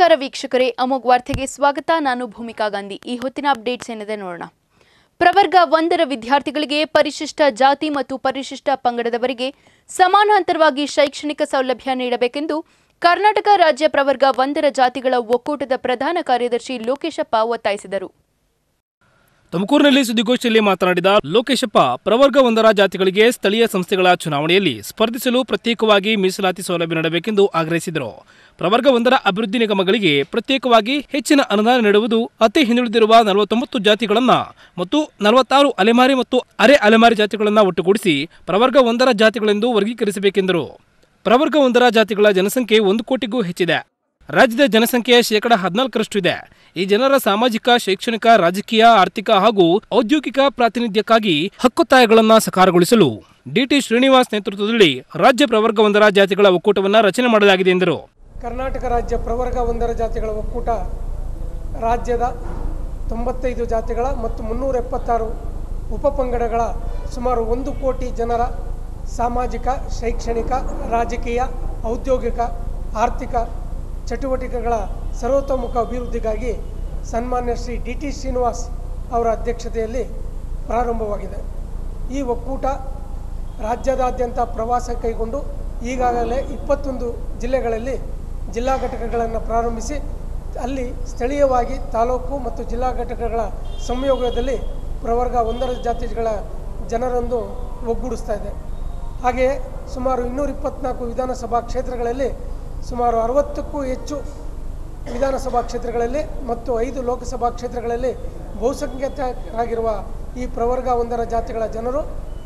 ನಮಸ್ಕಾರ ವೀಕ್ಷಕರೇ ಅಮೋಘ್ ವಾರ್ತೆಗೆ ಸ್ವಾಗತ ನಾನು ಭೂಮಿಕಾ ಗಾಂಧಿ ಈ ಹೊತ್ತಿನ ಅಪ್ಡೇಟ್ಸ್ ಏನಿದೆ ನೋಡೋಣ ಪ್ರವರ್ಗ ಒಂದರ ವಿದ್ಯಾರ್ಥಿಗಳಿಗೆ ಪರಿಶಿಷ್ಟ ಜಾತಿ ಮತ್ತು ಪರಿಶಿಷ್ಟ ಪಂಗಡದವರಿಗೆ ಸಮಾನಾಂತರವಾಗಿ ಶೈಕ್ಷಣಿಕ ಸೌಲಭ್ಯ ನೀಡಬೇಕೆಂದು ಕರ್ನಾಟಕ ರಾಜ್ಯ ಪ್ರವರ್ಗ ಒಂದರ ಜಾತಿಗಳ ಒಕ್ಕೂಟದ ಪ್ರಧಾನ ಕಾರ್ಯದರ್ಶಿ ಲೋಕೇಶಪ್ಪ ಒತ್ತಾಯಿಸಿದರು ತುಮಕೂರಿನಲ್ಲಿ ಸುದ್ದಿಗೋಷ್ಠಿಯಲ್ಲಿ ಮಾತನಾಡಿದ ಲೋಕೇಶಪ್ಪ ಪ್ರವರ್ಗ ಒಂದರ ಜಾತಿಗಳಿಗೆ ಸ್ಥಳೀಯ ಸಂಸ್ಥೆಗಳ ಚುನಾವಣೆಯಲ್ಲಿ ಸ್ಪರ್ಧಿಸಲು ಪ್ರತ್ಯೇಕವಾಗಿ ಮೀಸಲಾತಿ ಸೌಲಭ್ಯ ನೀಡಬೇಕೆಂದು ಆಗ್ರಹಿಸಿದರು ಪ್ರವರ್ಗ ಒಂದರ ಅಭಿವೃದ್ಧಿ ನಿಗಮಗಳಿಗೆ ಪ್ರತ್ಯೇಕವಾಗಿ ಹೆಚ್ಚಿನ ಅನುದಾನ ನೀಡುವುದು ಅತಿ ಹಿಂದುಳಿದಿರುವ ನಲವತ್ತೊಂಬತ್ತು ಜಾತಿಗಳನ್ನ ಮತ್ತು ನಲವತ್ತಾರು ಅಲೆಮಾರಿ ಮತ್ತು ಅರೆ ಅಲೆಮಾರಿ ಜಾತಿಗಳನ್ನ ಒಟ್ಟುಗೂಡಿಸಿ ಪ್ರವರ್ಗ ಒಂದರ ಜಾತಿಗಳೆಂದು ವರ್ಗೀಕರಿಸಬೇಕೆಂದರು ಪ್ರವರ್ಗ ಒಂದರ ಜಾತಿಗಳ ಜನಸಂಖ್ಯೆ ಒಂದು ಕೋಟಿಗೂ ಹೆಚ್ಚಿದೆ ರಾಜ್ಯದ ಜನಸಂಖ್ಯೆಯ ಶೇಕಡ ಹದಿನಾಲ್ಕರಷ್ಟು ಇದೆ ಈ ಜನರ ಸಾಮಾಜಿಕ ಶೈಕ್ಷಣಿಕ ರಾಜಕೀಯ ಆರ್ಥಿಕ ಹಾಗೂ ಔದ್ಯೋಗಿಕ ಪ್ರಾತಿನಿಧ್ಯಕ್ಕಾಗಿ ಹಕ್ಕೊತ್ತಾಯಗಳನ್ನು ಸಕಾರಗೊಳಿಸಲು ಡಿಟಿ ಶ್ರೀನಿವಾಸ್ ನೇತೃತ್ವದಲ್ಲಿ ರಾಜ್ಯ ಪ್ರವರ್ಗ ಒಂದರ ಜಾತಿಗಳ ಒಕ್ಕೂಟವನ್ನು ರಚನೆ ಮಾಡಲಾಗಿದೆ ಎಂದರು ಕರ್ನಾಟಕ ರಾಜ್ಯ ಪ್ರವರ್ಗ ಒಂದರ ಜಾತಿಗಳ ಒಕ್ಕೂಟ ರಾಜ್ಯದ ತೊಂಬತ್ತೈದು ಜಾತಿಗಳ ಮತ್ತು ಮುನ್ನೂರ ಎಪ್ಪತ್ತಾರು ಉಪಪಂಗಡಗಳ ಸುಮಾರು ಒಂದು ಕೋಟಿ ಜನರ ಸಾಮಾಜಿಕ ಶೈಕ್ಷಣಿಕ ರಾಜಕೀಯ ಔದ್ಯೋಗಿಕ ಆರ್ಥಿಕ ಚಟುವಟಿಕೆಗಳ ಸರ್ವತೋಮುಖ ಅಭಿವೃದ್ಧಿಗಾಗಿ ಸನ್ಮಾನ್ಯ ಶ್ರೀ ಡಿ ಟಿ ಶ್ರೀನಿವಾಸ್ ಅವರ ಅಧ್ಯಕ್ಷತೆಯಲ್ಲಿ ಪ್ರಾರಂಭವಾಗಿದೆ ಈ ಒಕ್ಕೂಟ ರಾಜ್ಯದಾದ್ಯಂತ ಪ್ರವಾಸ ಕೈಗೊಂಡು ಈಗಾಗಲೇ ಇಪ್ಪತ್ತೊಂದು ಜಿಲ್ಲೆಗಳಲ್ಲಿ ಜಿಲ್ಲಾ ಘಟಕಗಳನ್ನು ಪ್ರಾರಂಭಿಸಿ ಅಲ್ಲಿ ಸ್ಥಳೀಯವಾಗಿ ತಾಲೂಕು ಮತ್ತು ಜಿಲ್ಲಾ ಘಟಕಗಳ ಸಂಯೋಗದಲ್ಲಿ ಪ್ರವರ್ಗ ಒಂದರ ಜಾತಿಗಳ ಜನರನ್ನು ಒಗ್ಗೂಡಿಸ್ತಾ ಇದೆ ಹಾಗೆಯೇ ಸುಮಾರು ಇನ್ನೂರ ಇಪ್ಪತ್ನಾಲ್ಕು ವಿಧಾನಸಭಾ ಕ್ಷೇತ್ರಗಳಲ್ಲಿ ಸುಮಾರು ಅರವತ್ತಕ್ಕೂ ಹೆಚ್ಚು ವಿಧಾನಸಭಾ ಕ್ಷೇತ್ರಗಳಲ್ಲಿ ಮತ್ತು ಐದು ಲೋಕಸಭಾ ಕ್ಷೇತ್ರಗಳಲ್ಲಿ ಬಹುಸಂಖ್ಯಾತರಾಗಿರುವ ಈ ಪ್ರವರ್ಗ ಒಂದರ ಜಾತಿಗಳ ಜನರು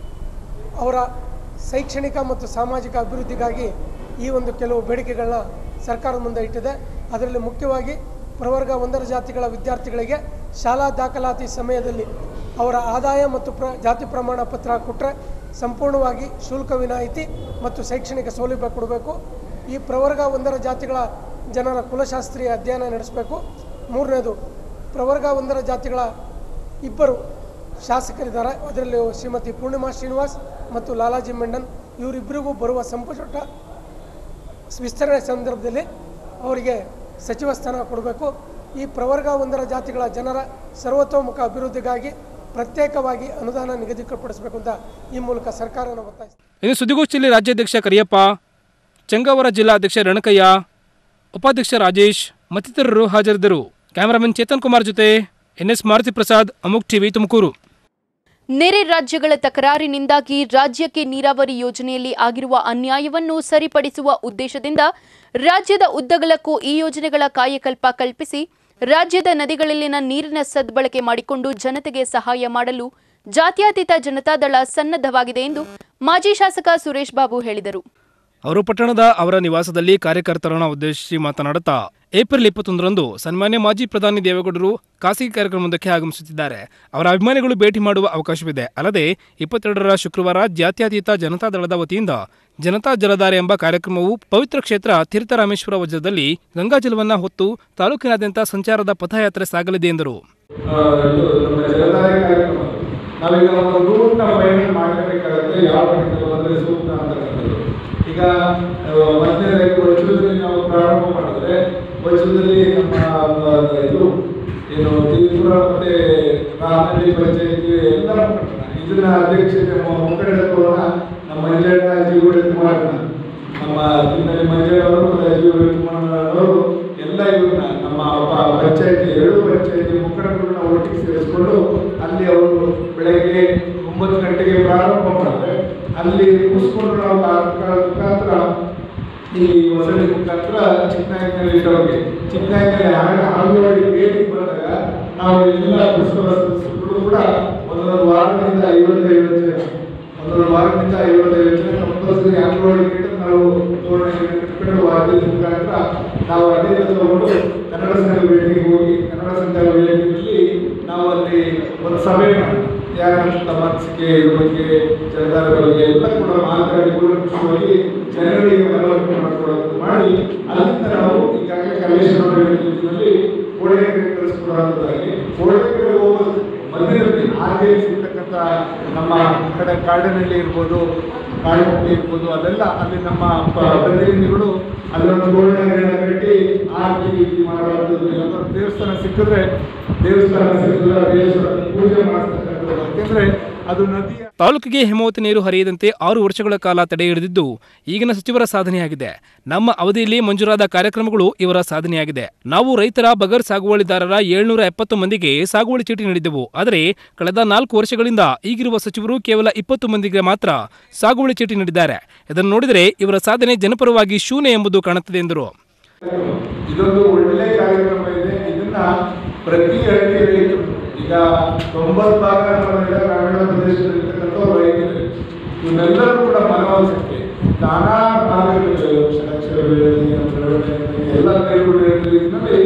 ಅವರ ಶೈಕ್ಷಣಿಕ ಮತ್ತು ಸಾಮಾಜಿಕ ಅಭಿವೃದ್ಧಿಗಾಗಿ ಈ ಒಂದು ಕೆಲವು ಬೇಡಿಕೆಗಳನ್ನ ಸರ್ಕಾರದ ಮುಂದೆ ಇಟ್ಟಿದೆ ಅದರಲ್ಲಿ ಮುಖ್ಯವಾಗಿ ಪ್ರವರ್ಗ ಒಂದರ ಜಾತಿಗಳ ವಿದ್ಯಾರ್ಥಿಗಳಿಗೆ ಶಾಲಾ ದಾಖಲಾತಿ ಸಮಯದಲ್ಲಿ ಅವರ ಆದಾಯ ಮತ್ತು ಪ್ರ ಜಾತಿ ಪ್ರಮಾಣ ಪತ್ರ ಕೊಟ್ಟರೆ ಸಂಪೂರ್ಣವಾಗಿ ಶುಲ್ಕ ವಿನಾಯಿತಿ ಮತ್ತು ಶೈಕ್ಷಣಿಕ ಸೌಲಭ್ಯ ಕೊಡಬೇಕು ಈ ಪ್ರವರ್ಗ ಒಂದರ ಜಾತಿಗಳ ಜನರ ಕುಲಶಾಸ್ತ್ರೀಯ ಅಧ್ಯಯನ ನಡೆಸಬೇಕು ಮೂರನೇದು ಪ್ರವರ್ಗ ಒಂದರ ಜಾತಿಗಳ ಇಬ್ಬರು ಶಾಸಕರಿದ್ದಾರೆ ಅದರಲ್ಲಿ ಶ್ರೀಮತಿ ಪೂರ್ಣಿಮಾ ಶ್ರೀನಿವಾಸ್ ಮತ್ತು ಲಾಲಾಜಿ ಮೆಂಡನ್ ಇವರಿಬ್ಬರಿಗೂ ಬರುವ ಸಂಪುಟ ವಿಸ್ತರಣೆ ಸಂದರ್ಭದಲ್ಲಿ ಅವರಿಗೆ ಸಚಿವ ಸ್ಥಾನ ಕೊಡಬೇಕು ಈ ಪ್ರವರ್ಗ ಒಂದರ ಜಾತಿಗಳ ಜನರ ಸರ್ವತೋಮುಖ ಅಭಿವೃದ್ಧಿಗಾಗಿ ಪ್ರತ್ಯೇಕವಾಗಿ ಅನುದಾನ ನಿಗದಿಪಡಿಸಬೇಕು ಅಂತ ಈ ಮೂಲಕ ಸರ್ಕಾರವನ್ನು ಒತ್ತಾಯಿಸ್ತಾರೆ ಇನ್ನು ಸುದ್ದಿಗೋಷ್ಠಿಯಲ್ಲಿ ರಾಜ್ಯಾಧ್ಯಕ್ಷ ಕರಿಯಪ್ಪ ಚಂಗಾವರ ಜಿಲ್ಲಾಧ್ಯಕ್ಷ ರಣಕಯ್ಯ ಉಪಾಧ್ಯಕ್ಷ ರಾಜೇಶ್ ಮತ್ತಿತರರು ಹಾಜರಿದ್ದರು ಕ್ಯಾಮರಾಮನ್ ಚೇತನ್ ಕುಮಾರ್ ಜೊತೆ ಎನ್ಎಸ್ ಮಾರುತಿ ಪ್ರಸಾದ್ ಅಮುಕ್ ಟಿವಿ ತುಮಕೂರು ನೆರೆ ರಾಜ್ಯಗಳ ತಕರಾರಿನಿಂದಾಗಿ ರಾಜ್ಯಕ್ಕೆ ನೀರಾವರಿ ಯೋಜನೆಯಲ್ಲಿ ಆಗಿರುವ ಅನ್ಯಾಯವನ್ನು ಸರಿಪಡಿಸುವ ಉದ್ದೇಶದಿಂದ ರಾಜ್ಯದ ಉದ್ದಗಲಕ್ಕೂ ಈ ಯೋಜನೆಗಳ ಕಾಯಕಲ್ಪ ಕಲ್ಪಿಸಿ ರಾಜ್ಯದ ನದಿಗಳಲ್ಲಿನ ನೀರಿನ ಸದ್ಬಳಕೆ ಮಾಡಿಕೊಂಡು ಜನತೆಗೆ ಸಹಾಯ ಮಾಡಲು ಜಾತ್ಯತೀತ ಜನತಾದಳ ಸನ್ನದ್ಧವಾಗಿದೆ ಎಂದು ಮಾಜಿ ಶಾಸಕ ಸುರೇಶ್ ಬಾಬು ಹೇಳಿದರು ಅವರು ಪಟ್ಟಣದ ಅವರ ನಿವಾಸದಲ್ಲಿ ಕಾರ್ಯಕರ್ತರನ್ನು ಉದ್ದೇಶಿಸಿ ಮಾತನಾಡುತ್ತಾ ಏಪ್ರಿಲ್ ಇಪ್ಪತ್ತೊಂದರಂದು ಸನ್ಮಾನ್ಯ ಮಾಜಿ ಪ್ರಧಾನಿ ದೇವೇಗೌಡರು ಖಾಸಗಿ ಕಾರ್ಯಕ್ರಮವೊಂದಕ್ಕೆ ಆಗಮಿಸುತ್ತಿದ್ದಾರೆ ಅವರ ಅಭಿಮಾನಿಗಳು ಭೇಟಿ ಮಾಡುವ ಅವಕಾಶವಿದೆ ಅಲ್ಲದೆ ಇಪ್ಪತ್ತೆರಡರ ಶುಕ್ರವಾರ ಜಾತ್ಯತೀತ ಜನತಾದಳದ ವತಿಯಿಂದ ಜನತಾ ಜಲಧಾರೆ ಎಂಬ ಕಾರ್ಯಕ್ರಮವು ಪವಿತ್ರ ಕ್ಷೇತ್ರ ತೀರ್ಥರಾಮೇಶ್ವರ ವಜ್ರದಲ್ಲಿ ಗಂಗಾಜಲವನ್ನ ಹೊತ್ತು ತಾಲೂಕಿನಾದ್ಯಂತ ಸಂಚಾರದ ಪಥಯಾತ್ರೆ ಸಾಗಲಿದೆ ಎಂದರು ಆ, ಇದು ನಮ್ಮ ಜಲಧಾರೆ ಕಾರ್ಯಕ್ರಮ ನಾವೀಗ ಒಂದು ರೂಟ್ನ ಪಯಣ ಮಾಡಬೇಕಾಗುತ್ತೆ ಯಾವ ಕಡೆಯಿಂದ ಬಂದರೆ ಸೂಕ್ತ ಅಂತಕ್ಕಂಥದ್ದು ಈಗ ಆ, ಮೊದಲನೇದಾಗಿ ವಜ್ರದಲ್ಲಿ ನಾವು ಪ್ರಾರಂಭ ಮಾಡಿದ್ರೆ ವಜ್ರದಲ್ಲಿ ನಮ್ಮ ಆ, ಇದು ಏನು ತೀರ್ಪುರ ಮತ್ತೆ ರಾಮನಹಳ್ಳಿ ಪಂಚಾಯತಿ ಎಲ್ಲ ಮುಖಂಡರನ್ನ, ಇದನ್ನ ಅಧ್ಯಕ್ಷತೆ ಮುಖಂಡತ್ವವನ್ನ ನಮ್ಮ ಮಂಜಣ್ಣ ಜೀವಡಿ ಕುಮಾರಣ್ಣ ನಮ್ಮ ತಿಮ್ಮಲ್ಲಿ ಮಂಜಣ್ಣವರು ಮತ್ತು ಜೀವಡಿ ಕುಮಾರಣ್ಣವರು ಎಲ್ಲ ಇವ್ರನ್ನ ನಮ್ಮ ಪ- ಪಂಚಾಯತಿ ಎರಡು ಪಂಚಾಯತಿ ಮುಖಂಡರನ್ನ ಒಟ್ಟಿಗೆ ಸೇರಿಸ್ಕೊಂಡು ಅಲ್ಲಿ ಅವರು ಬೆಳಗ್ಗೆ ಒಂಬತ್ತು ಗಂಟೆಗೆ ಪ್ರಾರಂಭ ಮಾಡಿದ್ರೆ ಅಲ್ಲಿ ಮುಗಿಸ್ಕೊಂಡು ನಾವು ಕಾರ್- ಕಾರ್ ಮುಖಾಂತರ ಇಲ್ಲಿ ಹೊಸಳ್ಳಿ ಮುಖಾಂತರ ಚಿಕ್ಕನಾಯಕನಲ್ಲಿ ಇಟ್ಟವ್ರಿಗೆ ಚಿಕ್ಕನಾಯಕನಲ್ಲಿ ಅಂಗನವಾಡಿ ಗೇಟಿಗೆ ಬಂದಾಗ ನಾವು ಎಲ್ಲ ಪುಷ್ಪ ಸದಸ್ಯರು ಕೂಡ ಒಂದೊಂದು ವಾರದಿಂದ ಐವತ್ತೈದು ಜನ ಒಂದೊಂದು ವಾರದಿಂದ ಐವತ್ತೈದು ಜನ ಕಂಪಲ್ಸರಿ ಅಂಗನವಾಡಿ ಗೇಟ್ ನಾವು ತೋರಣ ಕಟ್ಕೊಂಡು ವಾದ್ಯದ ಮುಖಾಂತರ ನಾವು ಅಲ್ಲಿಂದ ತಗೊಂಡು ಕನ್ನಡ ಸಂಘ ಭೇಟಿಗೆ ಹೋಗಿ ಕನ್ನಡ ಸಂಘ ಭೇಟಿಯಲ್ಲಿ ನಾವು ಅಲ್ಲಿ ಒಂದು ಸಭೆ ಮಾಡಿ ಯಾರ ತಮ್ಮ ಅನಿಸಿಕೆ ಇದ್ರ ಬಗ್ಗೆ ಜಲಧಾರ ಬಗ್ಗೆ ಎಲ್ಲ ಕೂಡ ಮಾತಾಡಿ ಕೂಲಂಕುಷವಾಗಿ ಜನಗಳಿಗೆ ಮನವರಿಕೆ ಮಾಡಿಕೊಡೋದು ಮಾಡಿ ಅಲ್ಲಿಂದ ನಾವು ಈಗಾಗಲೇ ಕಲ್ಲೇಶ್ವರ ನಿಟ್ಟಿನಲ್ಲಿ ಕೋಡೆಗೆ ಕಳಿಸ್ಕೊಡೋದಾಗಿ ಕೋಡೆಗೆ ಹೋಗೋದು ಮಧ್ಯದಲ್ಲಿ ಹಾಗೆ ಸಿಗ್ತಕ್ಕಂಥ ನಮ್ಮ ಕಡೆ ಕಾಡಿನಲ್ಲಿ ಇರ್ಬೋದು ಕಾಡಿನಲ್ಲಿ ಇರ್ಬೋದು ಅಲ್ಲೆಲ್ಲ ಅಲ್ಲಿ ನಮ್ಮ ಪ- ಪ್ರತಿನಿಧಿಗಳು ಅಲ್ಲೊಂದು ಗೋಲ್ಡನ್ ಗಿಡ ಕಟ್ಟಿ ಆರತಿ ಗೀರ್ತಿ ಮಾಡುವಂಥದ್ದು ಯಾವ್ದಾದ್ರು ದೇವಸ್ಥಾನ ಸಿಕ್ಕಿದ್ರೆ ದೇವಸ್ಥಾನ ಸಿಕ್ಕಿದ್ರೆ ದೇವಸ್ಥಾನ ಪೂಜೆ ಮಾಡ್ತಕ್ಕಂಥದ್ದು ಯಾಕೆಂದ್ರೆ ಅದು ನದಿಯ ತಾಲೂಕಿಗೆ ಹೇಮಾವತಿ ನೀರು ಹರಿಯದಂತೆ ಆರು ವರ್ಷಗಳ ಕಾಲ ತಡೆ ಹಿಡಿದಿದ್ದು ಈಗಿನ ಸಚಿವರ ಸಾಧನೆಯಾಗಿದೆ ನಮ್ಮ ಅವಧಿಯಲ್ಲಿ ಮಂಜೂರಾದ ಕಾರ್ಯಕ್ರಮಗಳು ಇವರ ಸಾಧನೆಯಾಗಿದೆ ನಾವು ರೈತರ ಬಗರ್ ಸಾಗುವಳಿದಾರರ ಏಳ್ನೂರ ಎಪ್ಪತ್ತು ಮಂದಿಗೆ ಸಾಗುವಳಿ ಚೀಟಿ ನೀಡಿದ್ದೆವು ಆದರೆ ಕಳೆದ ನಾಲ್ಕು ವರ್ಷಗಳಿಂದ ಈಗಿರುವ ಸಚಿವರು ಕೇವಲ ಇಪ್ಪತ್ತು ಮಂದಿಗೆ ಮಾತ್ರ ಸಾಗುವಳಿ ಚೀಟಿ ನೀಡಿದ್ದಾರೆ ಇದನ್ನು ನೋಡಿದರೆ ಇವರ ಸಾಧನೆ ಜನಪರವಾಗಿ ಶೂನ್ಯ ಎಂಬುದು ಕಾಣುತ್ತದೆ ಎಂದರು ಇದೊಂದು ಒಳ್ಳೆ ಕಾರ್ಯಕ್ರಮ ಇದೆ ಇದನ್ನ ಪ್ರತಿ ಹಳ್ಳಿ ರೈತರು ಈಗ ತೊಂಬತ್ತು ಭಾಗ ನಮ್ಮಲ್ಲೆಲ್ಲ ಗ್ರಾಮೀಣ ಪ್ರದೇಶದಲ್ಲಿರ್ತಕ್ಕಂಥ ರೈತರು ಇವನ್ನೆಲ್ಲರೂ ಕೂಡ ಮನವೊಲಿಸಕ್ಕೆ ನಾನಾ ಭಾಗಗಳು ಕ್ಷಣಕ್ಷರ ವೇಳೆ, ಪ್ರವಚನ, ಎಲ್ಲ ಕೈಗಳು ಇದರಲ್ಲಿ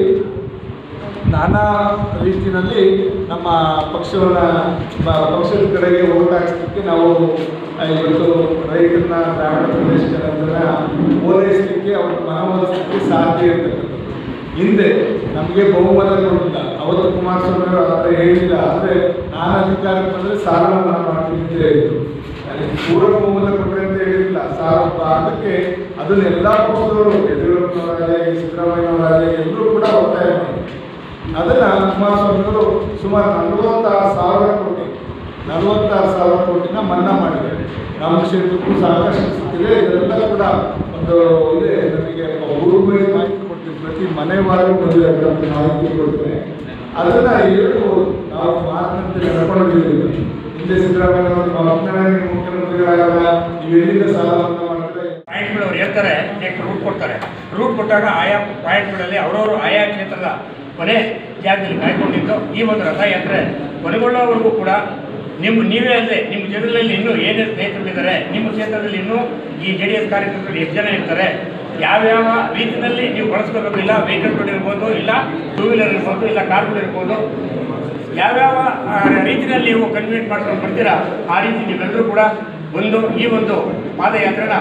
ನಾನಾ ರೀತಿಯಲ್ಲಿ ನಮ್ಮ ಪಕ್ಷವನ್ನ ಬ- ಪಕ್ಷದ ಕಡೆಗೆ ಓಟ್ ಹಾಕ್ಸಲಿಕ್ಕೆ ನಾವು ಆ, ಇವತ್ತು ರೈತರನ್ನ ಗ್ರಾಮೀಣ ಪ್ರದೇಶದ ಜನರನ್ನ ಓಲೈಸಲಿಕ್ಕೆ ಅವ್ರ ಮನವೊಲಿಸಲಿಕ್ಕೆ ಸಾಧ್ಯ ಇರ್ತಕ್ಕಂಥದ್ದು ಹಿಂದೆ ನಮಗೆ ಬಹುಮತ ಕೊಟ್ಟಿಲ್ಲ ಅವತ್ತು ಕುಮಾರಸ್ವಾಮಿ ಅವರು ಆ ಥರ ಹೇಳಿಲ್ಲ ಆದರೆ ನಾನು ಅಧಿಕಾರಕ್ಕೆ ಬಂದರೆ ಸಾಲ ಮನ್ನಾ ಮಾಡ್ತೀನಿ ಅಂತ ಹೇಳಿದ್ರು ನನಗೆ ಪೂರ್ವ ಬಹುಮತ ಕೊಟ್ಟರೆ ಅಂತ ಹೇಳಿಲ್ಲ ಸಾಲ ಅದಕ್ಕೆ ಅದನ್ನ ಎಲ್ಲ ಪಕ್ಷದವರು ಯಡಿಯೂರಪ್ಪನವರಾಗಲಿ ಸಿದ್ದರಾಮಯ್ಯನವರಾಗಲಿ ಎಲ್ಲರೂ ಕೂಡ ಒತ್ತಾಯ ಮಾಡಿದ್ರು ಅದನ್ನ ಕುಮಾರಸ್ವಾಮಿ ಅವರು ಸುಮಾರು ನಲವತ್ತಾರು ಸಾವಿರ ಕೋಟಿ ನಲವತ್ತಾರು ಸಾವಿರ ಕೋಟಿನ ಮನ್ನಾ ಮಾಡಿದ್ದಾರೆ ನಮ್ಮ ಕ್ಷೇತ್ರಕ್ಕೂ ಸಾಕಷ್ಟು ಸಿಕ್ಕಿದೆ ಇದೆಲ್ಲ ಕೂಡ ಒಂದು ಇದೆ ನಮಗೆ ಹುಡುಗ ಮಾಹಿತಿ ಕೊಡ್ತೀವಿ ಪ್ರತಿ ಮನೆ ವಾರು ಬಂದಿದೆ ಅಂತ ಮಾಹಿತಿ ಕೊಡ್ತೇನೆ ಅದನ್ನ ಹೇಳು ನಾವು ಮಾತಿನಂತೆ ನಡ್ಕೊಂಡಿದ್ದೀವಿ ಹಿಂದೆ ಸಿದ್ದರಾಮಯ್ಯ ಅವರು ಮಕ್ಕಳಾಗಿ ಮುಖ್ಯಮಂತ್ರಿಗಳಾಗ ನೀವು ಎಲ್ಲಿಂದ ಸಾಲ ಮನ್ನಾ ಮಾಡಿದ್ರೆ ಪಾಯಿಂಟ್ಗಳು ಅವ್ರು ಹೇಳ್ತಾರೆ ನೆಕ್ಸ್ಟ್ ರೂಟ್ ಕೊಡ್ತಾರೆ ರೂಟ್ ಕೊಟ್ಟಾಗ ಆಯಾ ಪಾಯಿಂಟ್ಗಳಲ್ಲಿ ಅವರವರು ಆಯಾ ಕ್ಷೇತ್ರದ ಕೊನೆ ಜಾಗದಲ್ಲಿ ಕಾಯ್ಕೊಂಡಿದ್ದು ಈ ಒಂದು ರಥಯಾತ್ರೆ ಕೊನೆಗೊಳ್ಳೋವರೆಗೂ ಕೂಡ ನಿಮ್ಮ ನೀವೇ ಅಲ್ಲದೆ ನಿಮ್ಮ ಕ್ಷೇತ್ರದಲ್ಲಿ ಇನ್ನೂ ಏನೇನು ಸ್ನೇಹಿತರಿದ್ದಾರೆ ನಿಮ್ಮ ಕ್ಷೇತ್ರದಲ್ಲಿ ಇನ್ನೂ ಈ ಜೆ ಡಿ ಎಸ್ ಕಾರ್ಯಕರ್ತರು ಎಷ್ಟು ಜನ ಇರ್ತಾರೆ ಯಾವ್ಯಾವ ರೀತಿಯಲ್ಲಿ ನೀವು ಬಳಸ್ಕೋಬೇಕು ಇಲ್ಲ ವೆಹಿಕಲ್ಗಳು ಇರ್ಬೋದು ಇಲ್ಲ ಟೂ ವೀಲರ್ ಇರ್ಬೋದು ಇಲ್ಲ ಕಾರ್ಗಳು ಇರ್ಬೋದು ಯಾವ್ಯಾವ ಆ, ರೀತಿಯಲ್ಲಿ ನೀವು ಕನ್ವಿನ್ಸ್ ಮಾಡ್ಕೊಂಡು ಬರ್ತೀರಾ ಆ ರೀತಿ ನೀವೆಲ್ಲರೂ ಕೂಡ ಒಂದು ಈ ಒಂದು ಪಾದಯಾತ್ರೆನ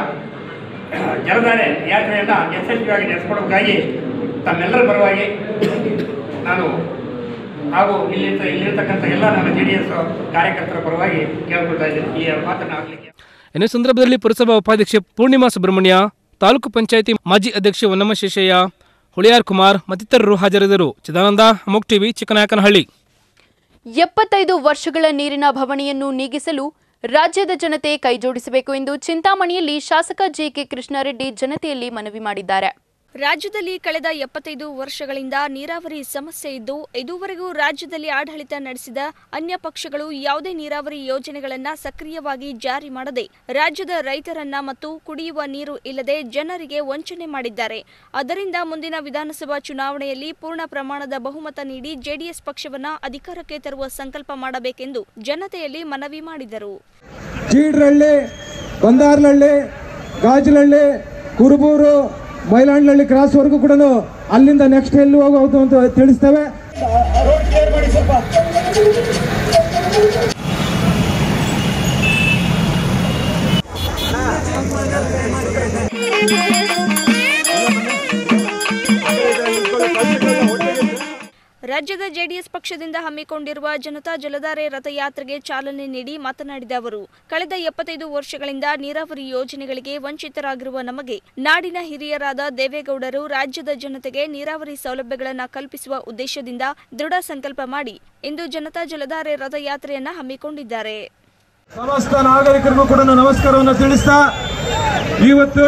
ಜಲಧಾರೆ ಯಾತ್ರೆಯನ್ನು ಯಶಸ್ವಿಯಾಗಿ ನಡೆಸ್ಕೊಡೋದಕ್ಕಾಗಿ ತಮ್ಮೆಲ್ಲರ ಪರವಾಗಿ ನಾನು ಹಾಗೂ ಇಲ್ಲಿ ಇಲ್ಲಿರ್ತಕ್ಕಂಥ ಎಲ್ಲ ನನ್ನ ಜೆ ಡಿ ಎಸ್ ಕಾರ್ಯಕರ್ತರ ಪರವಾಗಿ ಕೇಳ್ಕೊಳ್ತಾ ಇದ್ದೀನಿ ಈ ಮಾತನ್ನು ಆಗಲಿಕ್ಕೆ ಇನ್ನು ಸಂದರ್ಭದಲ್ಲಿ ಪುರಸಭಾ ಉಪಾಧ್ಯಕ್ಷೆ ಪೂರ್ಣಿಮಾ ಸುಬ್ರಹ್ಮಣ್ಯ ತಾಲೂಕು ಪಂಚಾಯಿತಿ ಮಾಜಿ ಅಧ್ಯಕ್ಷೆ ವನ್ನಮ್ಮ ಶೇಷಯ್ಯ ಹುಳಿಯಾರ್ ಕುಮಾರ್ ಮತ್ತಿತರರು ಹಾಜರಿದ್ದರು ಚಿದಾನಂದ ಅಮೋಕ್ ಟಿವಿ ಚಿಕ್ಕನಾಯಕನಹಳ್ಳಿ ಎಪ್ಪತ್ತೈದು ವರ್ಷಗಳ ನೀರಿನ ಭವಣಿಯನ್ನು ನೀಗಿಸಲು ರಾಜ್ಯದ ಜನತೆ ಕೈಜೋಡಿಸಬೇಕು ಎಂದು ಚಿಂತಾಮಣಿಯಲ್ಲಿ ಶಾಸಕ ಜೆಕೆ ಕೃಷ್ಣಾರೆಡ್ಡಿ ಜನತೆಯಲ್ಲಿ ಮನವಿ ಮಾಡಿದ್ದಾರೆ ರಾಜ್ಯದಲ್ಲಿ ಕಳೆದ ಎಪ್ಪತ್ತೈದು ವರ್ಷಗಳಿಂದ ನೀರಾವರಿ ಸಮಸ್ಯೆ ಇದ್ದು ಇದುವರೆಗೂ ರಾಜ್ಯದಲ್ಲಿ ಆಡಳಿತ ನಡೆಸಿದ ಅನ್ಯ ಪಕ್ಷಗಳು ಯಾವುದೇ ನೀರಾವರಿ ಯೋಜನೆಗಳನ್ನ ಸಕ್ರಿಯವಾಗಿ ಜಾರಿ ಮಾಡದೆ ರಾಜ್ಯದ ರೈತರನ್ನ ಮತ್ತು ಕುಡಿಯುವ ನೀರು ಇಲ್ಲದೆ ಜನರಿಗೆ ವಂಚನೆ ಮಾಡಿದ್ದಾರೆ ಅದರಿಂದ ಮುಂದಿನ ವಿಧಾನಸಭಾ ಚುನಾವಣೆಯಲ್ಲಿ ಪೂರ್ಣ ಪ್ರಮಾಣದ ಬಹುಮತ ನೀಡಿ ಜೆಡಿಎಸ್ ಪಕ್ಷವನ್ನ ಅಧಿಕಾರಕ್ಕೆ ತರುವ ಸಂಕಲ್ಪ ಮಾಡಬೇಕೆಂದು ಜನತೆಯಲ್ಲಿ ಮನವಿ ಮಾಡಿದರು ಚೀಡ್ರಹಳ್ಳಿ ಬಂದಾರ್ನಹಳ್ಳಿ ಗಾಜನಹಳ್ಳಿ ಕುರುಬೂರು ಮೈಲಾಂಡ್ನಹಳ್ಳಿ ಕ್ರಾಸ್ವರೆಗೂ ಕೂಡ ಅಲ್ಲಿಂದ ನೆಕ್ಸ್ಟ್ ಎಲ್ಲಿ ಹೋಗೋದು ಅಂತ ತಿಳಿಸ್ತೇವೆ ರಾಜ್ಯದ ಜೆಡಿಎಸ್ ಪಕ್ಷದಿಂದ ಹಮ್ಮಿಕೊಂಡಿರುವ ಜನತಾ ಜಲಧಾರೆ ರಥಯಾತ್ರೆಗೆ ಚಾಲನೆ ನೀಡಿ ಮಾತನಾಡಿದ ಅವರು ಕಳೆದ ಎಪ್ಪತ್ತೈದು ವರ್ಷಗಳಿಂದ ನೀರಾವರಿ ಯೋಜನೆಗಳಿಗೆ ವಂಚಿತರಾಗಿರುವ ನಮಗೆ ನಾಡಿನ ಹಿರಿಯರಾದ ದೇವೇಗೌಡರು ರಾಜ್ಯದ ಜನತೆಗೆ ನೀರಾವರಿ ಸೌಲಭ್ಯಗಳನ್ನು ಕಲ್ಪಿಸುವ ಉದ್ದೇಶದಿಂದ ದೃಢ ಸಂಕಲ್ಪ ಮಾಡಿ ಇಂದು ಜನತಾ ಜಲಧಾರೆ ರಥಯಾತ್ರೆಯನ್ನ ಹಮ್ಮಿಕೊಂಡಿದ್ದಾರೆ ಸಮಸ್ತ ನಾಗರಿಕರಿಗೂ ಕೂಡ ನಮಸ್ಕಾರವನ್ನು ತಿಳಿಸ್ತಾ ಇವತ್ತು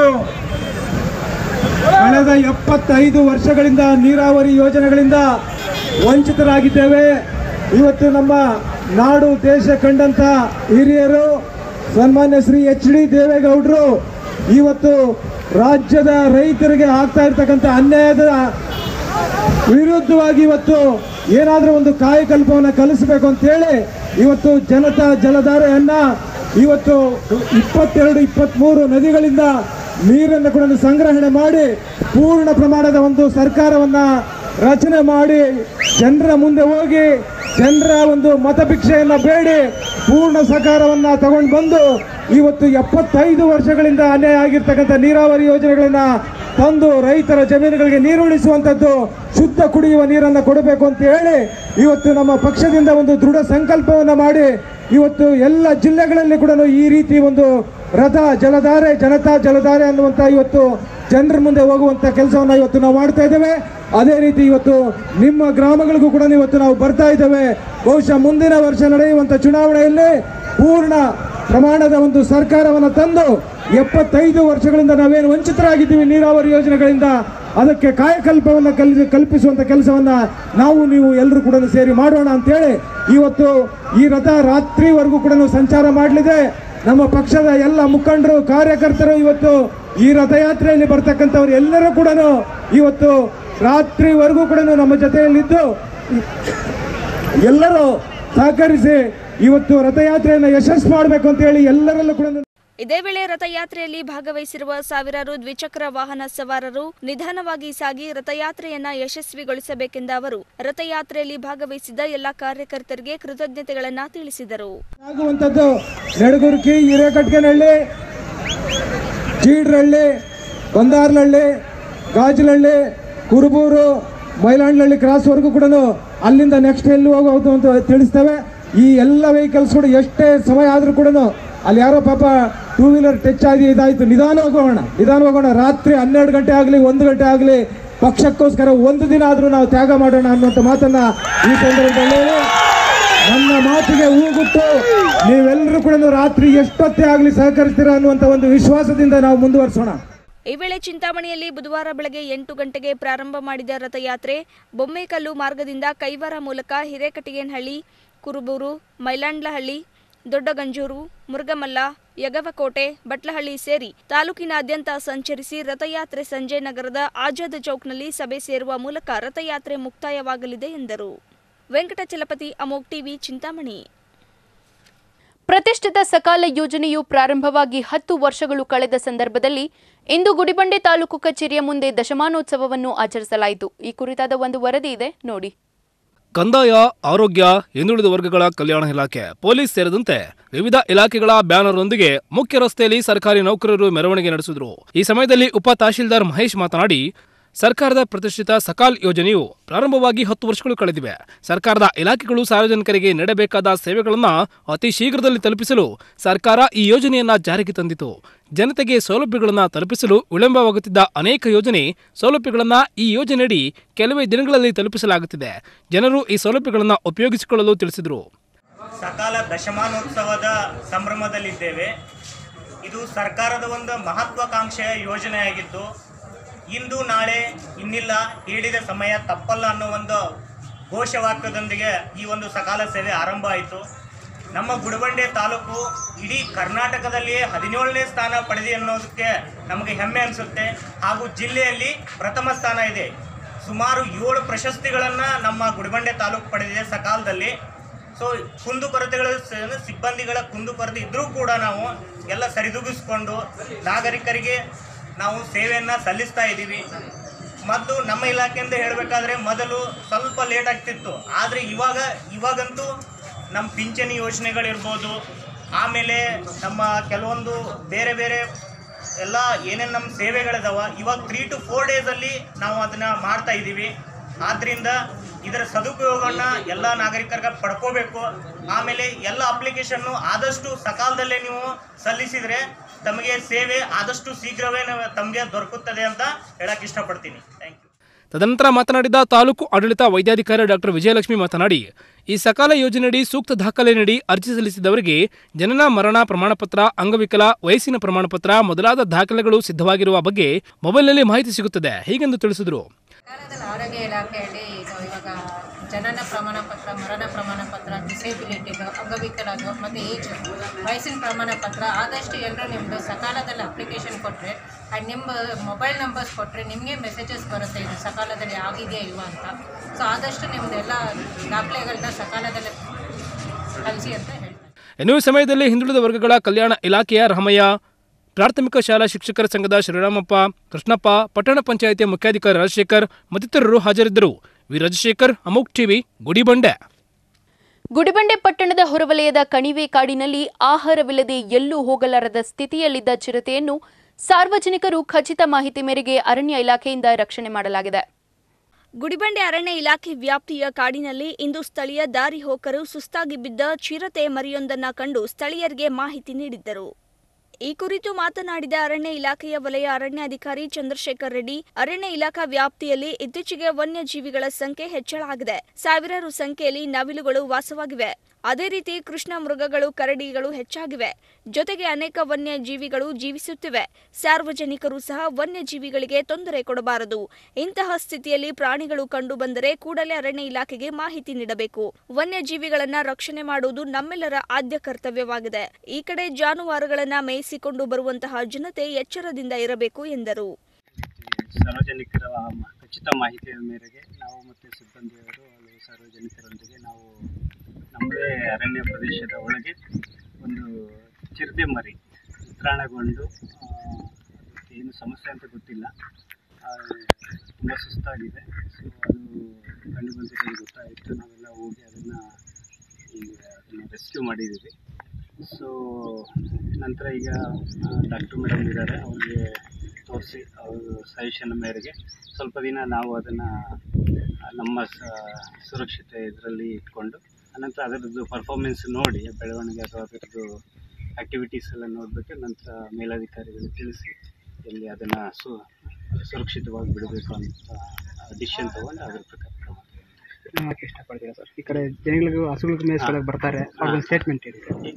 ಕಳೆದ ಎಪ್ಪತ್ತೈದು ವರ್ಷಗಳಿಂದ ನೀರಾವರಿ ಯೋಜನೆಗಳಿಂದ ವಂಚಿತರಾಗಿದ್ದೇವೆ ಇವತ್ತು ನಮ್ಮ ನಾಡು ದೇಶ ಕಂಡಂತ ಹಿರಿಯರು ಸನ್ಮಾನ್ಯ ಶ್ರೀ ಎಚ್ ಡಿ ದೇವೇಗೌಡರು ಇವತ್ತು ರಾಜ್ಯದ ರೈತರಿಗೆ ಆಗ್ತಾ ಇರ್ತಕ್ಕಂಥ ಅನ್ಯಾಯದ ವಿರುದ್ಧವಾಗಿ ಇವತ್ತು ಏನಾದರೂ ಒಂದು ಕಾಯಕಲ್ಪವನ್ನು ಕಲಿಸಬೇಕು ಅಂತೇಳಿ ಇವತ್ತು ಜನತಾ ಜಲಧಾರೆಯನ್ನ ಇವತ್ತು ಇಪ್ಪತ್ತೆರಡು ಇಪ್ಪತ್ತ್ಮೂರು ನದಿಗಳಿಂದ ನೀರನ್ನು ಕೂಡ ಸಂಗ್ರಹಣೆ ಮಾಡಿ ಪೂರ್ಣ ಪ್ರಮಾಣದ ಒಂದು ಸರ್ಕಾರವನ್ನ ರಚನೆ ಮಾಡಿ ಜನರ ಮುಂದೆ ಹೋಗಿ ಜನರ ಒಂದು ಮತಭಿಕ್ಷೆಯನ್ನ ಬೇಡಿ ಪೂರ್ಣ ಸಹಕಾರವನ್ನ ತಗೊಂಡು ಬಂದು ಇವತ್ತು ಎಪ್ಪತ್ತೈದು ವರ್ಷಗಳಿಂದ ಅನ್ಯಾಯ ಆಗಿರ್ತಕ್ಕಂಥ ನೀರಾವರಿ ಯೋಜನೆಗಳನ್ನ ತಂದು ರೈತರ ಜಮೀನುಗಳಿಗೆ ನೀರುಣಿಸುವಂಥದ್ದು ಶುದ್ಧ ಕುಡಿಯುವ ನೀರನ್ನು ಕೊಡಬೇಕು ಅಂತ ಹೇಳಿ ಇವತ್ತು ನಮ್ಮ ಪಕ್ಷದಿಂದ ಒಂದು ದೃಢ ಸಂಕಲ್ಪವನ್ನು ಮಾಡಿ ಇವತ್ತು ಎಲ್ಲ ಜಿಲ್ಲೆಗಳಲ್ಲಿ ಕೂಡ ಈ ರೀತಿ ಒಂದು ರಥ ಜಲಧಾರೆ ಜನತಾ ಜಲಧಾರೆ ಅನ್ನುವಂಥ ಇವತ್ತು ಜನರ ಮುಂದೆ ಹೋಗುವಂಥ ಕೆಲಸವನ್ನು ಇವತ್ತು ನಾವು ಮಾಡ್ತಾ ಇದ್ದೇವೆ ಅದೇ ರೀತಿ ಇವತ್ತು ನಿಮ್ಮ ಗ್ರಾಮಗಳಿಗೂ ಕೂಡ ಇವತ್ತು ನಾವು ಬರ್ತಾ ಇದ್ದೇವೆ ಬಹುಶಃ ಮುಂದಿನ ವರ್ಷ ನಡೆಯುವಂಥ ಚುನಾವಣೆಯಲ್ಲಿ ಪೂರ್ಣ ಪ್ರಮಾಣದ ಒಂದು ಸರ್ಕಾರವನ್ನು ತಂದು ಎಪ್ಪತ್ತೈದು ವರ್ಷಗಳಿಂದ ನಾವೇನು ವಂಚಿತರಾಗಿದ್ದೀವಿ ನೀರಾವರಿ ಯೋಜನೆಗಳಿಂದ ಅದಕ್ಕೆ ಕಾಯಕಲ್ಪವನ್ನು ಕಲ್ ಕಲ್ಪಿಸುವಂಥ ಕೆಲಸವನ್ನ ನಾವು ನೀವು ಎಲ್ಲರೂ ಕೂಡ ಸೇರಿ ಮಾಡೋಣ ಅಂತೇಳಿ ಇವತ್ತು ಈ ರಥ ರಾತ್ರಿವರೆಗೂ ಕೂಡ ಸಂಚಾರ ಮಾಡಲಿದೆ ನಮ್ಮ ಪಕ್ಷದ ಎಲ್ಲ ಮುಖಂಡರು ಕಾರ್ಯಕರ್ತರು ಇವತ್ತು ಈ ರಥಯಾತ್ರೆಯಲ್ಲಿ ಬರ್ತಕ್ಕಂಥವ್ರು ಎಲ್ಲರೂ ಕೂಡ ಇವತ್ತು ರಾತ್ರಿವರೆಗೂ ಕೂಡ ನಮ್ಮ ಜೊತೆಯಲ್ಲಿದ್ದು ಎಲ್ಲರೂ ಸಹಕರಿಸಿ ಇವತ್ತು ರಥಯಾತ್ರೆಯನ್ನು ಯಶಸ್ಸು ಮಾಡಬೇಕು ಅಂತ ಹೇಳಿ ಎಲ್ಲರಲ್ಲೂ ಕೂಡ ಇದೇ ವೇಳೆ ರಥಯಾತ್ರೆಯಲ್ಲಿ ಭಾಗವಹಿಸಿರುವ ಸಾವಿರಾರು ದ್ವಿಚಕ್ರ ವಾಹನ ಸವಾರರು ನಿಧಾನವಾಗಿ ಸಾಗಿ ರಥಯಾತ್ರೆಯನ್ನ ಯಶಸ್ವಿಗೊಳಿಸಬೇಕೆಂದ ಅವರು ರಥಯಾತ್ರೆಯಲ್ಲಿ ಭಾಗವಹಿಸಿದ್ದ ಎಲ್ಲ ಕಾರ್ಯಕರ್ತರಿಗೆ ಕೃತಜ್ಞತೆಗಳನ್ನ ತಿಳಿಸಿದರು ಆಗುವಂಥದ್ದು ನೆಡಗುರ್ಕಿ ಹಿರೇಕಟ್ಗೆನಹಳ್ಳಿ ಚೀಡ್ರಹಳ್ಳಿ ಬಂದಾರ್ಲಹಳ್ಳಿ ಗಾಜಲಹಳ್ಳಿ ಕುರುಬೂರು ಮೈಲಾಂಡ್ಲಹಳ್ಳಿ ಕ್ರಾಸ್ವರೆಗೂ ಕೂಡ ಅಲ್ಲಿಂದ ನೆಕ್ಸ್ಟ್ ಎಲ್ಲಿ ಹೋಗೋದು ಅಂತ ತಿಳಿಸ್ತೇವೆ ಈ ಎಲ್ಲ ವೆಹಿಕಲ್ಸ್ ಕೂಡ ಎಷ್ಟೇ ಸಮಯ ಆದರೂ ಕೂಡ ಅಲ್ಲಿ ಯಾರೋ ಪಾಪ ಟೂ ವೀಲರ್ ಟಚ್ ಆಗಿ ಇದಾಯಿತು ನಿಧಾನವಾಗಿ ಹೋಗೋಣ ನಿಧಾನವಾಗಿ ಹೋಗೋಣ ರಾತ್ರಿ ಹನ್ನೆರಡು ಗಂಟೆ ಆಗಲಿ ಒಂದು ಗಂಟೆ ಆಗಲಿ ಪಕ್ಷಕ್ಕೋಸ್ಕರ ಒಂದು ದಿನ ಆದರೂ ನಾವು ತ್ಯಾಗ ಮಾಡೋಣ ಅನ್ನುವಂಥ ಮಾತನ್ನ ಈ ಸಂದರ್ಭದಲ್ಲಿ ಹೇಳಿ ನನ್ನ ಮಾತಿಗೆ ಹೂಗುಟ್ಟು ನೀವೆಲ್ಲರೂ ಕೂಡ ರಾತ್ರಿ ಎಷ್ಟೊತ್ತೇ ಆಗಲಿ ಸಹಕರಿಸ್ತೀರಾ ಅನ್ನುವಂಥ ಒಂದು ವಿಶ್ವಾಸದಿಂದ ನಾವು ಮುಂದುವರಿಸೋಣ ಈ ವೇಳೆ ಚಿಂತಾಮಣಿಯಲ್ಲಿ ಬುಧವಾರ ಬೆಳಗ್ಗೆ ಎಂಟು ಗಂಟೆಗೆ ಪ್ರಾರಂಭ ಮಾಡಿದ ರಥಯಾತ್ರೆ ಬೊಮ್ಮೆಕಲ್ಲು ಮಾರ್ಗದಿಂದ ಕೈವಾರ ಮೂಲಕ ಹಿರೇಕಟಿಗೇನಹಳ್ಳಿ ಕುರುಬೂರು ಮೈಲಾಂಡ್ಲಹಳ್ಳಿ ದೊಡ್ಡಗಂಜೂರು ಮುರುಗಮಲ್ಲ ಯಗವಕೋಟೆ ಬಟ್ಲಹಳ್ಳಿ ಸೇರಿ ತಾಲೂಕಿನಾದ್ಯಂತ ಸಂಚರಿಸಿ ರಥಯಾತ್ರೆ ಸಂಜೆ ನಗರದ ಆಜಾದ್ ಚೌಕ್ನಲ್ಲಿ ಸಭೆ ಸೇರುವ ಮೂಲಕ ರಥಯಾತ್ರೆ ಮುಕ್ತಾಯವಾಗಲಿದೆ ಎಂದರು ವೆಂಕಟಚಲಪತಿ ಅಮೋಕ್ ಟಿವಿ ಚಿಂತಾಮಣಿ ಪ್ರತಿಷ್ಠಿತ ಸಕಾಲ ಯೋಜನೆಯು ಪ್ರಾರಂಭವಾಗಿ ಹತ್ತು ವರ್ಷಗಳು ಕಳೆದ ಸಂದರ್ಭದಲ್ಲಿ ಇಂದು ಗುಡಿಬಂಡೆ ತಾಲೂಕು ಕಚೇರಿಯ ಮುಂದೆ ದಶಮಾನೋತ್ಸವವನ್ನು ಆಚರಿಸಲಾಯಿತು ಈ ಕುರಿತಾದ ಒಂದು ವರದಿ ಇದೆ ನೋಡಿ ಕಂದಾಯ ಆರೋಗ್ಯ ಹಿಂದುಳಿದ ವರ್ಗಗಳ ಕಲ್ಯಾಣ ಇಲಾಖೆ ಪೊಲೀಸ್ ಸೇರಿದಂತೆ ವಿವಿಧ ಇಲಾಖೆಗಳ ಬ್ಯಾನರ್ನೊಂದಿಗೆ ಮುಖ್ಯ ರಸ್ತೆಯಲ್ಲಿ ಸರ್ಕಾರಿ ನೌಕರರು ಮೆರವಣಿಗೆ ನಡೆಸಿದರು ಈ ಸಮಯದಲ್ಲಿ ಉಪ ತಹಶೀಲ್ದಾರ್ ಮಹೇಶ್ ಮಾತನಾಡಿ ಸರ್ಕಾರದ ಪ್ರತಿಷ್ಠಿತ ಸಕಾಲ್ ಯೋಜನೆಯು ಪ್ರಾರಂಭವಾಗಿ ಹತ್ತು ವರ್ಷಗಳು ಕಳೆದಿವೆ ಸರ್ಕಾರದ ಇಲಾಖೆಗಳು ಸಾರ್ವಜನಿಕರಿಗೆ ನೀಡಬೇಕಾದ ಸೇವೆಗಳನ್ನು ಅತಿ ಶೀಘ್ರದಲ್ಲಿ ತಲುಪಿಸಲು ಸರ್ಕಾರ ಈ ಯೋಜನೆಯನ್ನ ಜಾರಿಗೆ ತಂದಿತು ಜನತೆಗೆ ಸೌಲಭ್ಯಗಳನ್ನು ತಲುಪಿಸಲು ವಿಳಂಬವಾಗುತ್ತಿದ್ದ ಅನೇಕ ಯೋಜನೆ ಸೌಲಭ್ಯಗಳನ್ನು ಈ ಯೋಜನೆಯಡಿ ಕೆಲವೇ ದಿನಗಳಲ್ಲಿ ತಲುಪಿಸಲಾಗುತ್ತಿದೆ ಜನರು ಈ ಸೌಲಭ್ಯಗಳನ್ನು ಉಪಯೋಗಿಸಿಕೊಳ್ಳಲು ತಿಳಿಸಿದರು ಸಕಾಲ ದಶಮಾನೋತ್ಸವದ ಸಂಭ್ರಮದಲ್ಲಿದ್ದೇವೆ ಇದು ಸರ್ಕಾರದ ಒಂದು ಮಹತ್ವಾಕಾಂಕ್ಷೆಯ ಯೋಜನೆಯಾಗಿದ್ದು ಇಂದು ನಾಳೆ ಇನ್ನಿಲ್ಲ ಹೇಳಿದ ಸಮಯ ತಪ್ಪಲ್ಲ ಅನ್ನೋ ಒಂದು ಘೋಷವಾಕ್ಯದೊಂದಿಗೆ ಈ ಒಂದು ಸಕಾಲ ಸೇವೆ ಆರಂಭ ಆಯಿತು ನಮ್ಮ ಗುಡಬಂಡೆ ತಾಲೂಕು ಇಡೀ ಕರ್ನಾಟಕದಲ್ಲಿಯೇ ಹದಿನೇಳನೇ ಸ್ಥಾನ ಪಡೆದಿದೆ ಅನ್ನೋದಕ್ಕೆ ನಮಗೆ ಹೆಮ್ಮೆ ಅನಿಸುತ್ತೆ ಹಾಗೂ ಜಿಲ್ಲೆಯಲ್ಲಿ ಪ್ರಥಮ ಸ್ಥಾನ ಇದೆ ಸುಮಾರು ಏಳು ಪ್ರಶಸ್ತಿಗಳನ್ನು ನಮ್ಮ ಗುಡಿಬಂಡೆ ತಾಲೂಕು ಪಡೆದಿದೆ ಸಕಾಲದಲ್ಲಿ ಸೊ ಕುಂದುಕೊರತೆಗಳು ಸ- ಸಿಬ್ಬಂದಿಗಳ ಕುಂದುಕೊರತೆ ಇದ್ರೂ ಕೂಡ ನಾವು ಎಲ್ಲ ಸರಿದೂಗಿಸ್ಕೊಂಡು ನಾಗರಿಕರಿಗೆ ನಾವು ಸೇವೆಯನ್ನು ಸಲ್ಲಿಸ್ತಾ ಇದ್ದೀವಿ ಮತ್ತು ನಮ್ಮ ಇಲಾಖೆಯಿಂದ ಹೇಳಬೇಕಾದ್ರೆ ಮೊದಲು ಸ್ವಲ್ಪ ಲೇಟ್ ಆಗ್ತಿತ್ತು ಆದರೆ ಇವಾಗ ಇವಾಗಂತೂ ನಮ್ಮ ಪಿಂಚಣಿ ಯೋಜನೆಗಳಿರ್ಬೋದು ಆಮೇಲೆ ನಮ್ಮ ಕೆಲವೊಂದು ಬೇರೆ ಬೇರೆ ಎಲ್ಲ ಏನೇನು ನಮ್ಮ ಸೇವೆಗಳಿದಾವ ಇವಾಗ ತ್ರೀ ಟು ಫೋರ್ ಡೇಸಲ್ಲಿ ನಾವು ಅದನ್ನು ಮಾಡ್ತಾ ಇದ್ದೀವಿ ಆದ್ದರಿಂದ ಇದರ ಸದುಪಯೋಗವನ್ನು ಎಲ್ಲ ನಾಗರಿಕರಿಗೆ ಪಡ್ಕೋಬೇಕು ಆಮೇಲೆ ಎಲ್ಲ ಅಪ್ಲಿಕೇಶನ್ನು ಆದಷ್ಟು ಸಕಾಲದಲ್ಲೇ ನೀವು ಸಲ್ಲಿಸಿದರೆ ತಮಗೆ ಸೇವೆ ಆದಷ್ಟು ಶೀಘ್ರವೇ ನಾವು- ತಮಗೆ ದೊರಕುತ್ತದೆ ಅಂತ ಹೇಳಕ್ಕೆ ಇಷ್ಟಪಡ್ತೀನಿ ಥ್ಯಾಂಕ್ ಯು ತದನಂತರ ಮಾತನಾಡಿದ ತಾಲೂಕು ಆಡಳಿತ ವೈದ್ಯಾಧಿಕಾರಿ ಡಾಕ್ಟರ್ ವಿಜಯಲಕ್ಷ್ಮಿ ಮಾತನಾಡಿ ಈ ಸಕಾಲ ಯೋಜನೆಯಡಿ ಸೂಕ್ತ ದಾಖಲೆ ನೀಡಿ ಅರ್ಜಿ ಸಲ್ಲಿಸಿದವರಿಗೆ ಜನನ ಮರಣ ಪ್ರಮಾಣಪತ್ರ ಅಂಗವಿಕಲ ವಯಸ್ಸಿನ ಪ್ರಮಾಣಪತ್ರ ಮೊದಲಾದ ದಾಖಲೆಗಳು ಸಿದ್ಧವಾಗಿರುವ ಬಗ್ಗೆ ಮೊಬೈಲ್ನಲ್ಲಿ ಮಾಹಿತಿ ಸಿಗುತ್ತದೆ ಹೀಗೆಂದು ತಿಳಿಸಿದರು ಸರ್ಕಾರದ ಆರೋಗ್ಯ ಇಲಾಖೆಯಲ್ಲಿ ಇದು ಇವಾಗ ಜನನ ಪ್ರಮಾಣ ಪತ್ರ ಮರಣ ಪ್ರಮಾಣ ಪತ್ರ ಡಿಸೇಬಿಲಿಟಿದು ಅಂಗವಿಕಲದು ಮತ್ತು ಏಜ್ ವಯಸ್ಸಿನ ಪ್ರಮಾಣ ಪತ್ರ ಆದಷ್ಟು ಎಲ್ಲರೂ ನಿಮ್ಮದು ಸಕಾಲದಲ್ಲಿ ಅಪ್ಲಿಕೇಶನ್ ಕೊಟ್ಟರೆ ಆ್ಯಂಡ್ ನಿಮ್ಮ ಮೊಬೈಲ್ ನಂಬರ್ಸ್ ಕೊಟ್ಟರೆ ನಿಮಗೆ ಮೆಸೇಜಸ್ ಬರುತ್ತೆ ಇದು ಸಕಾಲದಲ್ಲಿ ಆಗಿದೆಯಾ ಇಲ್ವಾ ಅಂತ ಸೊ ಆದಷ್ಟು ನಿಮ್ಮದೆಲ್ಲ ದಾಖಲೆಗಳನ್ನ ಸಕಾಲದಲ್ಲಿ ಕಳಿಸಿ ಅಂತ ಹೇಳ್ತಾರೆ ಇನ್ನು ಈ ಸಮಯದಲ್ಲಿ ಹಿಂದುಳಿದ ವರ್ಗಗಳ ಕಲ್ಯಾಣ ಇಲಾಖೆಯ ರಾಮಯ್ಯ ಪ್ರಾಥಮಿಕ ಶಾಲಾ ಶಿಕ್ಷಕರ ಸಂಘದ ಶ್ರೀರಾಮಪ್ಪ ಕೃಷ್ಣಪ್ಪ ಪಟ್ಟಣ ಪಂಚಾಯಿತಿ ಮುಖ್ಯಾಧಿಕಾರಿ ರಾಜಶೇಖರ್ ಮತ್ತಿತರರು ಹಾಜರಿದ್ದರು ವಿ ರಾಜಶೇಖರ್ ಅಮೋಕ್ ಟಿವಿ ಗುಡಿಬಂಡೆ ಗುಡಿಬಂಡೆ ಪಟ್ಟಣದ ಹೊರವಲಯದ ಕಣಿವೆ ಕಾಡಿನಲ್ಲಿ ಆಹಾರವಿಲ್ಲದೆ ಎಲ್ಲೂ ಹೋಗಲಾರದ ಸ್ಥಿತಿಯಲ್ಲಿದ್ದ ಚಿರತೆಯನ್ನು ಸಾರ್ವಜನಿಕರು ಖಚಿತ ಮಾಹಿತಿ ಮೇರೆಗೆ ಅರಣ್ಯ ಇಲಾಖೆಯಿಂದ ರಕ್ಷಣೆ ಮಾಡಲಾಗಿದೆ ಗುಡಿಬಂಡೆ ಅರಣ್ಯ ಇಲಾಖೆ ವ್ಯಾಪ್ತಿಯ ಕಾಡಿನಲ್ಲಿ ಇಂದು ಸ್ಥಳೀಯ ದಾರಿ ಹೋಕರು ಸುಸ್ತಾಗಿ ಬಿದ್ದ ಚಿರತೆ ಮರಿಯೊಂದನ್ನ ಕಂಡು ಸ್ಥಳೀಯರಿಗೆ ಮಾಹಿತಿ ನೀಡಿದ್ದರು ಈ ಕುರಿತು ಮಾತನಾಡಿದ ಅರಣ್ಯ ಇಲಾಖೆಯ ವಲಯ ಅರಣ್ಯಾಧಿಕಾರಿ ಚಂದ್ರಶೇಖರ್ ರೆಡ್ಡಿ ಅರಣ್ಯ ಇಲಾಖಾ ವ್ಯಾಪ್ತಿಯಲ್ಲಿ ಇತ್ತೀಚೆಗೆ ವನ್ಯಜೀವಿಗಳ ಸಂಖ್ಯೆ ಹೆಚ್ಚಳಾಗಿದೆ ಸಾವಿರಾರು ಸಂಖ್ಯೆಯಲ್ಲಿ ನವಿಲುಗಳು ವಾಸವಾಗಿವೆ ಅದೇ ರೀತಿ ಕೃಷ್ಣ ಮೃಗಗಳು ಕರಡಿಗಳು ಹೆಚ್ಚಾಗಿವೆ ಜೊತೆಗೆ ಅನೇಕ ವನ್ಯಜೀವಿಗಳು ಜೀವಿಸುತ್ತಿವೆ ಸಾರ್ವಜನಿಕರು ಸಹ ವನ್ಯಜೀವಿಗಳಿಗೆ ತೊಂದರೆ ಕೊಡಬಾರದು ಇಂತಹ ಸ್ಥಿತಿಯಲ್ಲಿ ಪ್ರಾಣಿಗಳು ಕಂಡು ಬಂದರೆ ಕೂಡಲೇ ಅರಣ್ಯ ಇಲಾಖೆಗೆ ಮಾಹಿತಿ ನೀಡಬೇಕು ವನ್ಯಜೀವಿಗಳನ್ನ ರಕ್ಷಣೆ ಮಾಡುವುದು ನಮ್ಮೆಲ್ಲರ ಆದ್ಯ ಕರ್ತವ್ಯವಾಗಿದೆ ಈ ಕಡೆ ಜಾನುವಾರುಗಳನ್ನ ಮೇಯಿಸಿಕೊಂಡು ಬರುವಂತಹ ಜನತೆ ಎಚ್ಚರದಿಂದ ಇರಬೇಕು ಎಂದರು ಸಾರ್ವಜನಿಕರ ಮ- ಖಚಿತ ಮಾಹಿತಿಯ ಮೇರೆಗೆ ನಾವು ಮತ್ತು ಸಿಬ್ಬಂದಿಯವರು ಹಲವು ಸಾರ್ವಜನಿಕರೊಂದಿಗೆ ನಾವು ನಮ್ಮದೇ ಅರಣ್ಯ ಪ್ರದೇಶದ ಒಳಗೆ ಒಂದು ಚಿರತೆ ಮರಿ ಉತ್ರಾಣಗೊಂಡು ಆ, ಅದಕ್ಕೆ ಏನು ಸಮಸ್ಯೆ ಅಂತ ಗೊತ್ತಿಲ್ಲ ತುಂಬ ಸುಸ್ತಾಗಿದೆ ಸೊ ಅದು ಕಂಡು ಬಂದಿರೋದು ಗೊತ್ತಾಯಿತು ನಾವೆಲ್ಲ ಹೋಗಿ ಅದನ್ನು ಈಗ ಅದನ್ನು ರೆಸ್ಕ್ಯೂ ಮಾಡಿದ್ದೀವಿ ಸೊ ನಂತರ ಈಗ ಡಾಕ್ಟರ್ ಮೇಡಮ್ ಇದ್ದಾರೆ ಅವ್ರಿಗೆ ತೋರಿಸಿ ಅವರು ಸಜೆಷನ್ ಮೇರೆಗೆ ಸ್ವಲ್ಪ ದಿನ ನಾವು ಅದನ್ನು ನಮ್ಮ ಸ- ಸುರಕ್ಷತೆ ಇದರಲ್ಲಿ ಇಟ್ಕೊಂಡು ಅನಂತರ ಅದರದ್ದು ಪರ್ಫಾರ್ಮೆನ್ಸ್ ನೋಡಿ ಬೆಳವಣಿಗೆ ಅಥವಾ ಅದರದ್ದು ಆ್ಯಕ್ಟಿವಿಟೀಸ್ ಎಲ್ಲ ನೋಡಿಬಿಟ್ಟು ನಂತರ ಮೇಲಧಿಕಾರಿಗಳು ತಿಳಿಸಿ ಎಲ್ಲಿ ಅದನ್ನು ಸು ಸುರಕ್ಷಿತವಾಗಿ ಬಿಡಬೇಕು ಅಂತ ಡಿಸಿಷನ್ ತೊಗೊಂಡು ಅದ್ರ ಪ್ರಕಾರ ಕ್ರಮ ಹೇಳಕ್ಕೆ ಇಷ್ಟಪಡ್ತೀರಾ ಸರ್ ಈ ಕಡೆ ಜನಗಳಿಗೂ ಹಸುಗಳಿಗೆ ಮೇಯಿಸ್ಕೊಳಕ್ಕೆ ಬರ್ತಾರೆ ಅವ್ರಿಗೊಂದು ಸ್ಟೇಟ್ಮೆಂಟ್ ಇದೆ ಈಗ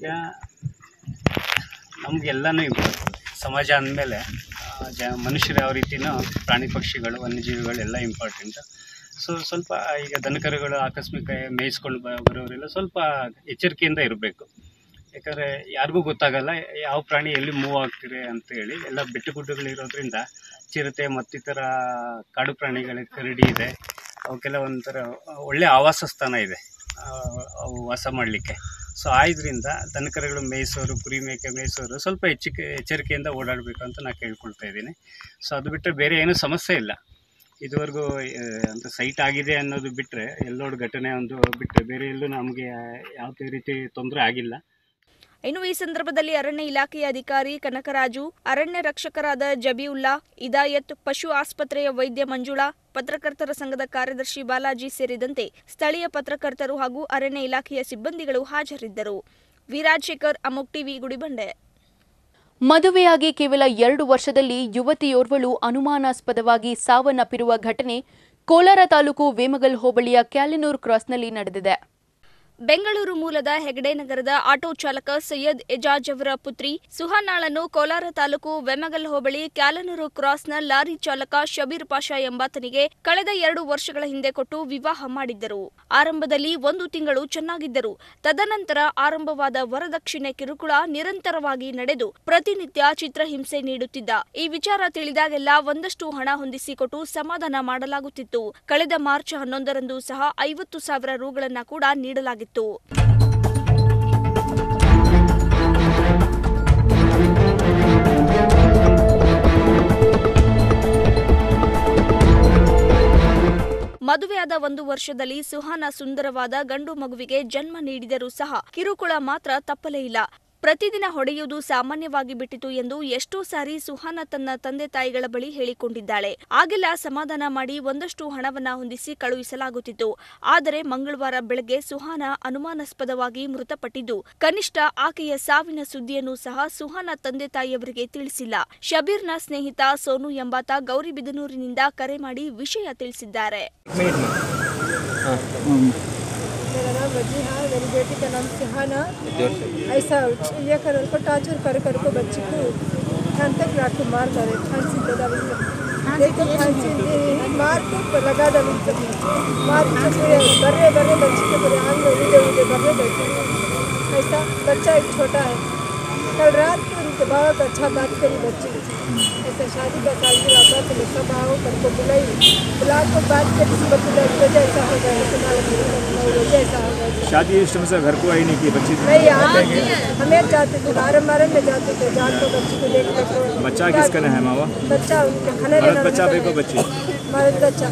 ನಮಗೆಲ್ಲನೂ ಇಂಪಾರ್ಟೆಂಟ್ ಸಮಾಜ ಅಂದಮೇಲೆ ಜ ಮನುಷ್ಯರು ಯಾವ ರೀತಿನೋ ಪ್ರಾಣಿ ಪಕ್ಷಿಗಳು ವನ್ಯಜೀವಿಗಳು ಎಲ್ಲ ಇಂಪಾರ್ಟೆಂಟ್ ಸೊ ಸ್ವಲ್ಪ ಈಗ ದನಕರುಗಳು ಆಕಸ್ಮಿಕ ಮೇಯಿಸ್ಕೊಂಡು ಬ- ಬರೋರೆಲ್ಲ ಸ್ವಲ್ಪ ಎಚ್ಚರಿಕೆಯಿಂದ ಇರಬೇಕು ಯಾಕಂದರೆ ಯಾರಿಗೂ ಗೊತ್ತಾಗಲ್ಲ ಯಾವ ಪ್ರಾಣಿ ಎಲ್ಲಿ ಮೂವ್ ಆಗ್ತಿದೆ ಅಂತ ಹೇಳಿ ಎಲ್ಲ ಬೆಟ್ಟ ಗುಡ್ಡಗಳಿರೋದ್ರಿಂದ ಚಿರತೆ ಮತ್ತಿತರ ಕಾಡು ಪ್ರಾಣಿಗಳ ಕರಡಿ ಇದೆ ಅವಕ್ಕೆಲ್ಲ ಒಂಥರ ಒಳ್ಳೆ ಆವಾಸ ಸ್ಥಾನ ಇದೆ ಆ, ಅವು ವಾಸ ಮಾಡಲಿಕ್ಕೆ ಸೊ ಆ ಇದರಿಂದ ದನಕರುಗಳು ಮೇಯಿಸೋರು ಕುರಿ ಮೇಕೆ ಮೇಯಿಸೋರು ಸ್ವಲ್ಪ ಎಚ್ಚರಿಕೆ ಎಚ್ಚರಿಕೆಯಿಂದ ಓಡಾಡಬೇಕು ಅಂತ ನಾನು ಕೇಳ್ಕೊಳ್ತಾ ಇದ್ದೀನಿ ಸೊ ಅದು ಬಿಟ್ಟರೆ ಬೇರೆ ಏನೂ ಸಮಸ್ಯೆ ಇಲ್ಲ ಇದುವರೆಗೂ ಆ, ಅಂತ ಸೈಟ್ ಆಗಿದೆ ಅನ್ನೋದು ಬಿಟ್ಟರೆ ಎಲ್ಲೋಡು ಘಟನೆ ಒಂದು ಬಿಟ್ಟರೆ ಬೇರೆ ಎಲ್ಲೂ ನಮಗೆ ಯಾವುದೇ ರೀತಿ ತೊಂದರೆ ಆಗಿಲ್ಲ ಇನ್ನು ಈ ಸಂದರ್ಭದಲ್ಲಿ ಅರಣ್ಯ ಇಲಾಖೆಯ ಅಧಿಕಾರಿ ಕನಕರಾಜು ಅರಣ್ಯ ರಕ್ಷಕರಾದ ಜಬೀವುಲ್ಲಾ ಇದಾಯತ್ ಪಶು ಆಸ್ಪತ್ರೆಯ ವೈದ್ಯ ಮಂಜುಳಾ ಪತ್ರಕರ್ತರ ಸಂಘದ ಕಾರ್ಯದರ್ಶಿ ಬಾಲಾಜಿ ಸೇರಿದಂತೆ ಸ್ಥಳೀಯ ಪತ್ರಕರ್ತರು ಹಾಗೂ ಅರಣ್ಯ ಇಲಾಖೆಯ ಸಿಬ್ಬಂದಿಗಳು ಹಾಜರಿದ್ದರು ವಿರಾಜಶೇಖರ್ ಅಮೋಕ್ ಟಿವಿ ಗುಡಿಬಂಡೆ ಮದುವೆಯಾಗಿ ಕೇವಲ ಎರಡು ವರ್ಷದಲ್ಲಿ ಯುವತಿಯೋರ್ವಳು ಅನುಮಾನಾಸ್ಪದವಾಗಿ ಸಾವನ್ನಪ್ಪಿರುವ ಘಟನೆ ಕೋಲಾರ ತಾಲೂಕು ವೇಮಗಲ್ ಹೋಬಳಿಯ ಕ್ಯಾಲಿನೂರ್ ಕ್ರಾಸ್ನಲ್ಲಿ ನಡೆದಿದೆ ಬೆಂಗಳೂರು ಮೂಲದ ಹೆಗಡೆ ನಗರದ ಆಟೋ ಚಾಲಕ ಸೈಯದ್ ಎಜಾಜ್ ಅವರ ಪುತ್ರಿ ಸುಹಾನಾಳನ್ನು ಕೋಲಾರ ತಾಲೂಕು ವೆಮಗಲ್ ಹೋಬಳಿ ಕ್ಯಾಲನೂರು ಕ್ರಾಸ್ನ ಲಾರಿ ಚಾಲಕ ಶಬೀರ್ ಪಾಷಾ ಎಂಬಾತನಿಗೆ ಕಳೆದ ಎರಡು ವರ್ಷಗಳ ಹಿಂದೆ ಕೊಟ್ಟು ವಿವಾಹ ಮಾಡಿದ್ದರು ಆರಂಭದಲ್ಲಿ ಒಂದು ತಿಂಗಳು ಚೆನ್ನಾಗಿದ್ದರು ತದನಂತರ ಆರಂಭವಾದ ವರದಕ್ಷಿಣೆ ಕಿರುಕುಳ ನಿರಂತರವಾಗಿ ನಡೆದು ಪ್ರತಿನಿತ್ಯ ಚಿತ್ರಹಿಂಸೆ ನೀಡುತ್ತಿದ್ದ ಈ ವಿಚಾರ ತಿಳಿದಾಗೆಲ್ಲ ಒಂದಷ್ಟು ಹಣ ಹೊಂದಿಸಿಕೊಟ್ಟು ಸಮಾಧಾನ ಮಾಡಲಾಗುತ್ತಿತ್ತು ಕಳೆದ ಮಾರ್ಚ್ ಹನ್ನೊಂದರಂದು ಸಹ ಐವತ್ತು ಸಾವಿರ ರೂಗಳನ್ನ ಕೂಡ ನೀಡಲಾಗಿತ್ತು ಮದುವೆಯಾದ ಒಂದು ವರ್ಷದಲ್ಲಿ ಸುಹಾನ ಸುಂದರವಾದ ಗಂಡು ಮಗುವಿಗೆ ಜನ್ಮ ನೀಡಿದರೂ ಸಹ ಕಿರುಕುಳ ಮಾತ್ರ ತಪ್ಪಲೇ ಇಲ್ಲ ಪ್ರತಿದಿನ ಹೊಡೆಯುವುದು ಸಾಮಾನ್ಯವಾಗಿ ಬಿಟ್ಟಿತು ಎಂದು ಎಷ್ಟೋ ಸಾರಿ ಸುಹಾನ ತನ್ನ ತಂದೆ ತಾಯಿಗಳ ಬಳಿ ಹೇಳಿಕೊಂಡಿದ್ದಾಳೆ ಆಗೆಲ್ಲ ಸಮಾಧಾನ ಮಾಡಿ ಒಂದಷ್ಟು ಹಣವನ್ನ ಹೊಂದಿಸಿ ಕಳುಹಿಸಲಾಗುತ್ತಿತ್ತು ಆದರೆ ಮಂಗಳವಾರ ಬೆಳಗ್ಗೆ ಸುಹಾನ ಅನುಮಾನಾಸ್ಪದವಾಗಿ ಮೃತಪಟ್ಟಿದ್ದು ಕನಿಷ್ಠ ಆಕೆಯ ಸಾವಿನ ಸುದ್ದಿಯನ್ನು ಸಹ ಸುಹಾನ ತಂದೆ ತಾಯಿಯವರಿಗೆ ತಿಳಿಸಿಲ್ಲ ಶಬೀರ್ನ ಸ್ನೇಹಿತ ಸೋನು ಎಂಬಾತ ಗೌರಿಬಿದನೂರಿನಿಂದ ಕರೆ ಮಾಡಿ ವಿಷಯ ತಿಳಿಸಿದ್ದಾರೆ मेरा नाम वजी है मेरी बेटी का नाम सुहाना ऐसा ये कर को टार्चर कर कर को बच्ची को खान तक रात को मार मारे फांसी दे दे देखो फांसी दे मार को लगा दे मार के पूरे बर्रे बर्रे बच्ची के पूरे आंग में उड़े उड़े बर्रे बैठे ऐसा बच्चा एक छोटा है कल रात को उनके बाबा को अच्छा बात करी बच्ची ऐसा शादी का सालगिरह आता तो मैं सब आओ कर को बुलाई बुला को बात करी सुबह बुलाई वजह ऐसा हो गया तुम्हारा वजह ऐसा हो गया शादी इस टाइम से घर को आई नहीं की बच्ची नहीं आते हमें जाते थे बारह बारह में जाते थे जान को बच्ची को देखने को बच्चा किसका है मावा बच्चा उनके खाने भारत देना बच्चा उनका फेंको बच्ची भारत बच्चा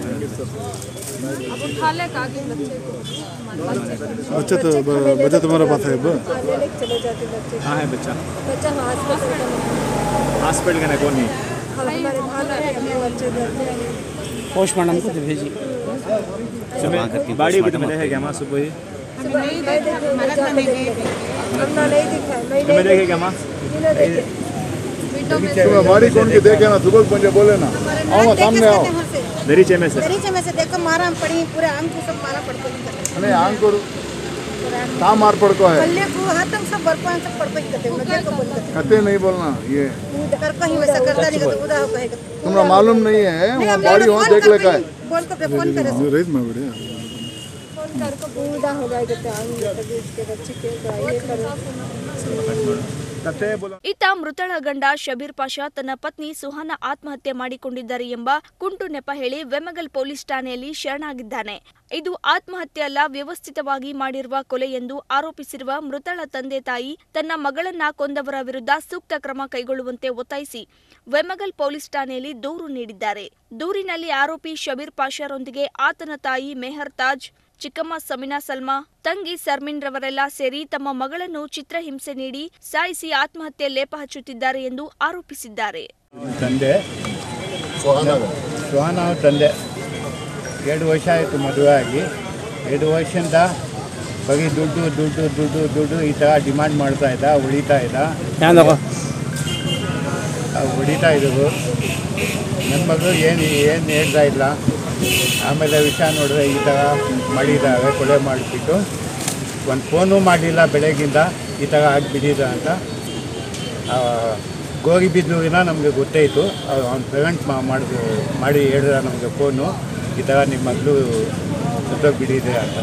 अब उठा ले आगे बच्चे को बच्चा तो बच्चा तुम्हारा पास है अब हाँ, लेने के चले जाते बच्चे को। कहाँ है बच्चा बच्चा वहाँ हॉस्पिटल का नहीं। हॉस्पिटल का ना कौन नहीं हाँ, हमारे भाला है अपने बच्चे घर में पोस्टमार्टम को भेजी बाड़ी को तो मिले है क्या माँ सुबह ही मैं देखी मैं जाके देखी हमने नहीं दिखा मैं तुम्हें नहीं देखेगा माँ मैंने देखे तुम्हें मारी कौन के देखे ना सुबह मुझे बोले ना आओ ना सामने आओ दरीचे में से दरीचे में से देखो मारा हम पड़ी पूरे आम को सब मारा पड़को नहीं आंग को कहाँ मार पड़को है पल्ले को हाथ हम सब बरको सब पड़को ही करते मजे को बोल करते कते नहीं बोलना ये कर कहीं वैसा करता नहीं करता उदा हो कहेगा तुम्हें मालूम नहीं है वहाँ बॉडी वहाँ देख लेगा है बोल को फोन करे रईत में बढ़िया फोन करके बूढ़ा हो गया कहते आएंगे तभी इसके बच्चे के ये करो कते बोलो ಇತ್ತ ಮೃತಳ ಗಂಡ ಶಬೀರ್ ಪಾಷಾ ತನ್ನ ಪತ್ನಿ ಸುಹಾನ ಆತ್ಮಹತ್ಯೆ ಮಾಡಿಕೊಂಡಿದ್ದಾರೆ ಎಂಬ ಕುಂಟು ನೆಪ ಹೇಳಿ ವೆಮಗಲ್ ಪೊಲೀಸ್ ಠಾಣೆಯಲ್ಲಿ ಶರಣಾಗಿದ್ದಾನೆ ಇದು ಆತ್ಮಹತ್ಯೆ ಅಲ್ಲ ವ್ಯವಸ್ಥಿತವಾಗಿ ಮಾಡಿರುವ ಕೊಲೆ ಎಂದು ಆರೋಪಿಸಿರುವ ಮೃತಳ ತಂದೆ ತಾಯಿ ತನ್ನ ಮಗಳನ್ನ ಕೊಂದವರ ವಿರುದ್ಧ ಸೂಕ್ತ ಕ್ರಮ ಕೈಗೊಳ್ಳುವಂತೆ ಒತ್ತಾಯಿಸಿ ವೆಮಗಲ್ ಪೊಲೀಸ್ ಠಾಣೆಯಲ್ಲಿ ದೂರು ನೀಡಿದ್ದಾರೆ ದೂರಿನಲ್ಲಿ ಆರೋಪಿ ಶಬೀರ್ ಪಾಷಾರೊಂದಿಗೆ ಆತನ ತಾಯಿ ಮೆಹರ್ ತಾಜ್ ಚಿಕ್ಕಮ್ಮ ಸಮಿನಾ ಸಲ್ಮಾ ತಂಗಿ ಸರ್ಮಿನ್ ರವರೆಲ್ಲ ಸೇರಿ ತಮ್ಮ ಮಗಳನ್ನು ಚಿತ್ರಹಿಂಸೆ ನೀಡಿ ಸಾಯಿಸಿ ಆತ್ಮಹತ್ಯೆ ಲೇಪ ಹಚ್ಚುತ್ತಿದ್ದಾರೆ ಎಂದು ಆರೋಪಿಸಿದ್ದಾರೆ ತಂದೆ ಸುಹಾನ ಅವ್ರ ತಂದೆ ಎರಡು ವರ್ಷ ಆಯಿತು ಮದುವೆ ಆಗಿ ಎರಡು ವರ್ಷದಿಂದ ಬರೀ ದುಡ್ಡು ದುಡ್ಡು ದುಡ್ಡು ದುಡ್ಡು ಈ ಥರ ಡಿಮಾಂಡ್ ಮಾಡ್ತಾ ಇದ್ದ ಉಳಿತಾ ಇದ್ದ ಆ, ಹೊಡಿತಾ ಇದ್ರು ನನ್ನ ಮಗಳು ಏನು ಏನು ಹೇಳ್ತಾ ಇಲ್ಲ ಆಮೇಲೆ ವಿಷಯ ನೋಡಿದ್ರೆ ಈ ಥರ ಮಾಡಿದ್ದಾರೆ ಕೊಲೆ ಮಾಡಿಬಿಟ್ಟು ಒಂದು ಫೋನು ಮಾಡಲಿಲ್ಲ ಬೆಳಗಿಂದ ಈ ಥರ ಆಗಿಬಿಟ್ಟಿದೆ ಅಂತ ಆ, ಗೋರಿಬಿದ್ನೂರಿನ ನಮಗೆ ಗೊತ್ತಾಯಿತು ಅವ್ನು ಪೇಮೆಂಟ್ ಮಾಡಿದ್ರು ಮಾಡಿ ಹೇಳಿದ ನಮಗೆ ಫೋನು ಈ ಥರ ನಿಮ್ಮ ಮಗಳು ಸುತ್ತೋಗ್ಬಿಟ್ಟಿದೆ ಅಂತ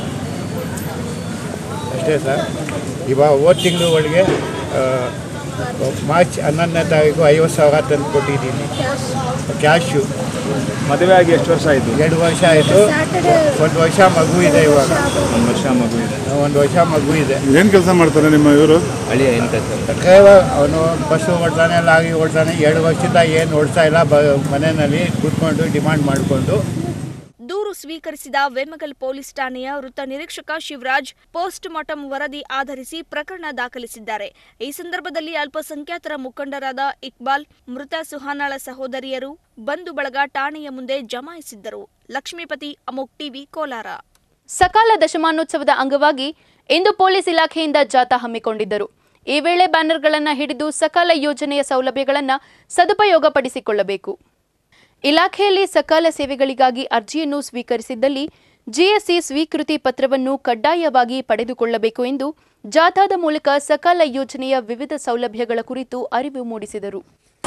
ಅಷ್ಟೇ ಸರ್ ಇವಾಗ ಹೋದ ತಿಂಗಳು ಒಳಗೆ ಆ, ಮಾರ್ಚ್ ಹನ್ನೊಂದನೇ ತಾರೀಕು ಐವತ್ತು ಸಾವಿರ ತಂದು ಕೊಟ್ಟಿದ್ದೀನಿ ಕ್ಯಾಶು ಮದುವೆ ಆಗಿ ಎಷ್ಟು ವರ್ಷ ಆಯಿತು ಎರಡು ವರ್ಷ ಆಯಿತು ಒಂದು ವರ್ಷ ಮಗು ಇದೆ ಇವಾಗ ಒಂದು ವರ್ಷ ಮಗು ಇದೆ ಒಂದು ವರ್ಷ ಮಗು ಇದೆ ಏನು ಕೆಲಸ ಮಾಡ್ತಾರೆ ನಿಮ್ಮ ಇವರು ಅಳಿಯ ಏನು ಕೆಲಸ ಡ್ರೈವರ್ ಅವನು ಬಸ್ಸು ಓಡ್ತಾನೆ ಲಾರಿ ಓಡ್ತಾನೆ ಎರಡು ವರ್ಷದಿಂದ ಏನು ಓಡಿಸ್ತಾ ಇಲ್ಲ ಬ ಮನೆಯಲ್ಲಿ ಕೂತ್ಕೊಂಡು ಡಿಮಾಂಡ್ ಮಾಡಿಕೊಂಡು ದೂರು ಸ್ವೀಕರಿಸಿದ ವೇಮಗಲ್ ಪೊಲೀಸ್ ಠಾಣೆಯ ವೃತ್ತ ನಿರೀಕ್ಷಕ ಶಿವರಾಜ್ ಪೋಸ್ಟ್ ಮಾರ್ಟಂ ವರದಿ ಆಧರಿಸಿ ಪ್ರಕರಣ ದಾಖಲಿಸಿದ್ದಾರೆ ಈ ಸಂದರ್ಭದಲ್ಲಿ ಅಲ್ಪಸಂಖ್ಯಾತರ ಮುಖಂಡರಾದ ಇಕ್ಬಾಲ್ ಮೃತ ಸುಹಾನಾಳ ಸಹೋದರಿಯರು ಬಂಧು ಬಳಗ ಠಾಣೆಯ ಮುಂದೆ ಜಮಾಯಿಸಿದ್ದರು ಲಕ್ಷ್ಮೀಪತಿ ಅಮೋಕ್ ಟಿವಿ ಕೋಲಾರ ಸಕಾಲ ದಶಮಾನೋತ್ಸವದ ಅಂಗವಾಗಿ ಇಂದು ಪೊಲೀಸ್ ಇಲಾಖೆಯಿಂದ ಜಾಥಾ ಹಮ್ಮಿಕೊಂಡಿದ್ದರು ಈ ವೇಳೆ ಬ್ಯಾನರ್ಗಳನ್ನು ಹಿಡಿದು ಸಕಾಲ ಯೋಜನೆಯ ಸೌಲಭ್ಯಗಳನ್ನು ಸದುಪಯೋಗಪಡಿಸಿಕೊಳ್ಳಬೇಕು ಇಲಾಖೆಯಲ್ಲಿ ಸಕಾಲ ಸೇವೆಗಳಿಗಾಗಿ ಅರ್ಜಿಯನ್ನು ಸ್ವೀಕರಿಸಿದ್ದಲ್ಲಿ ಜಿಎಸ್ಸಿ ಸ್ವೀಕೃತಿ ಪತ್ರವನ್ನು ಕಡ್ಡಾಯವಾಗಿ ಪಡೆದುಕೊಳ್ಳಬೇಕು ಎಂದು ಜಾಥಾದ ಮೂಲಕ ಸಕಾಲ ಯೋಜನೆಯ ವಿವಿಧ ಸೌಲಭ್ಯಗಳ ಕುರಿತು ಅರಿವು ಮೂಡಿಸಿದರು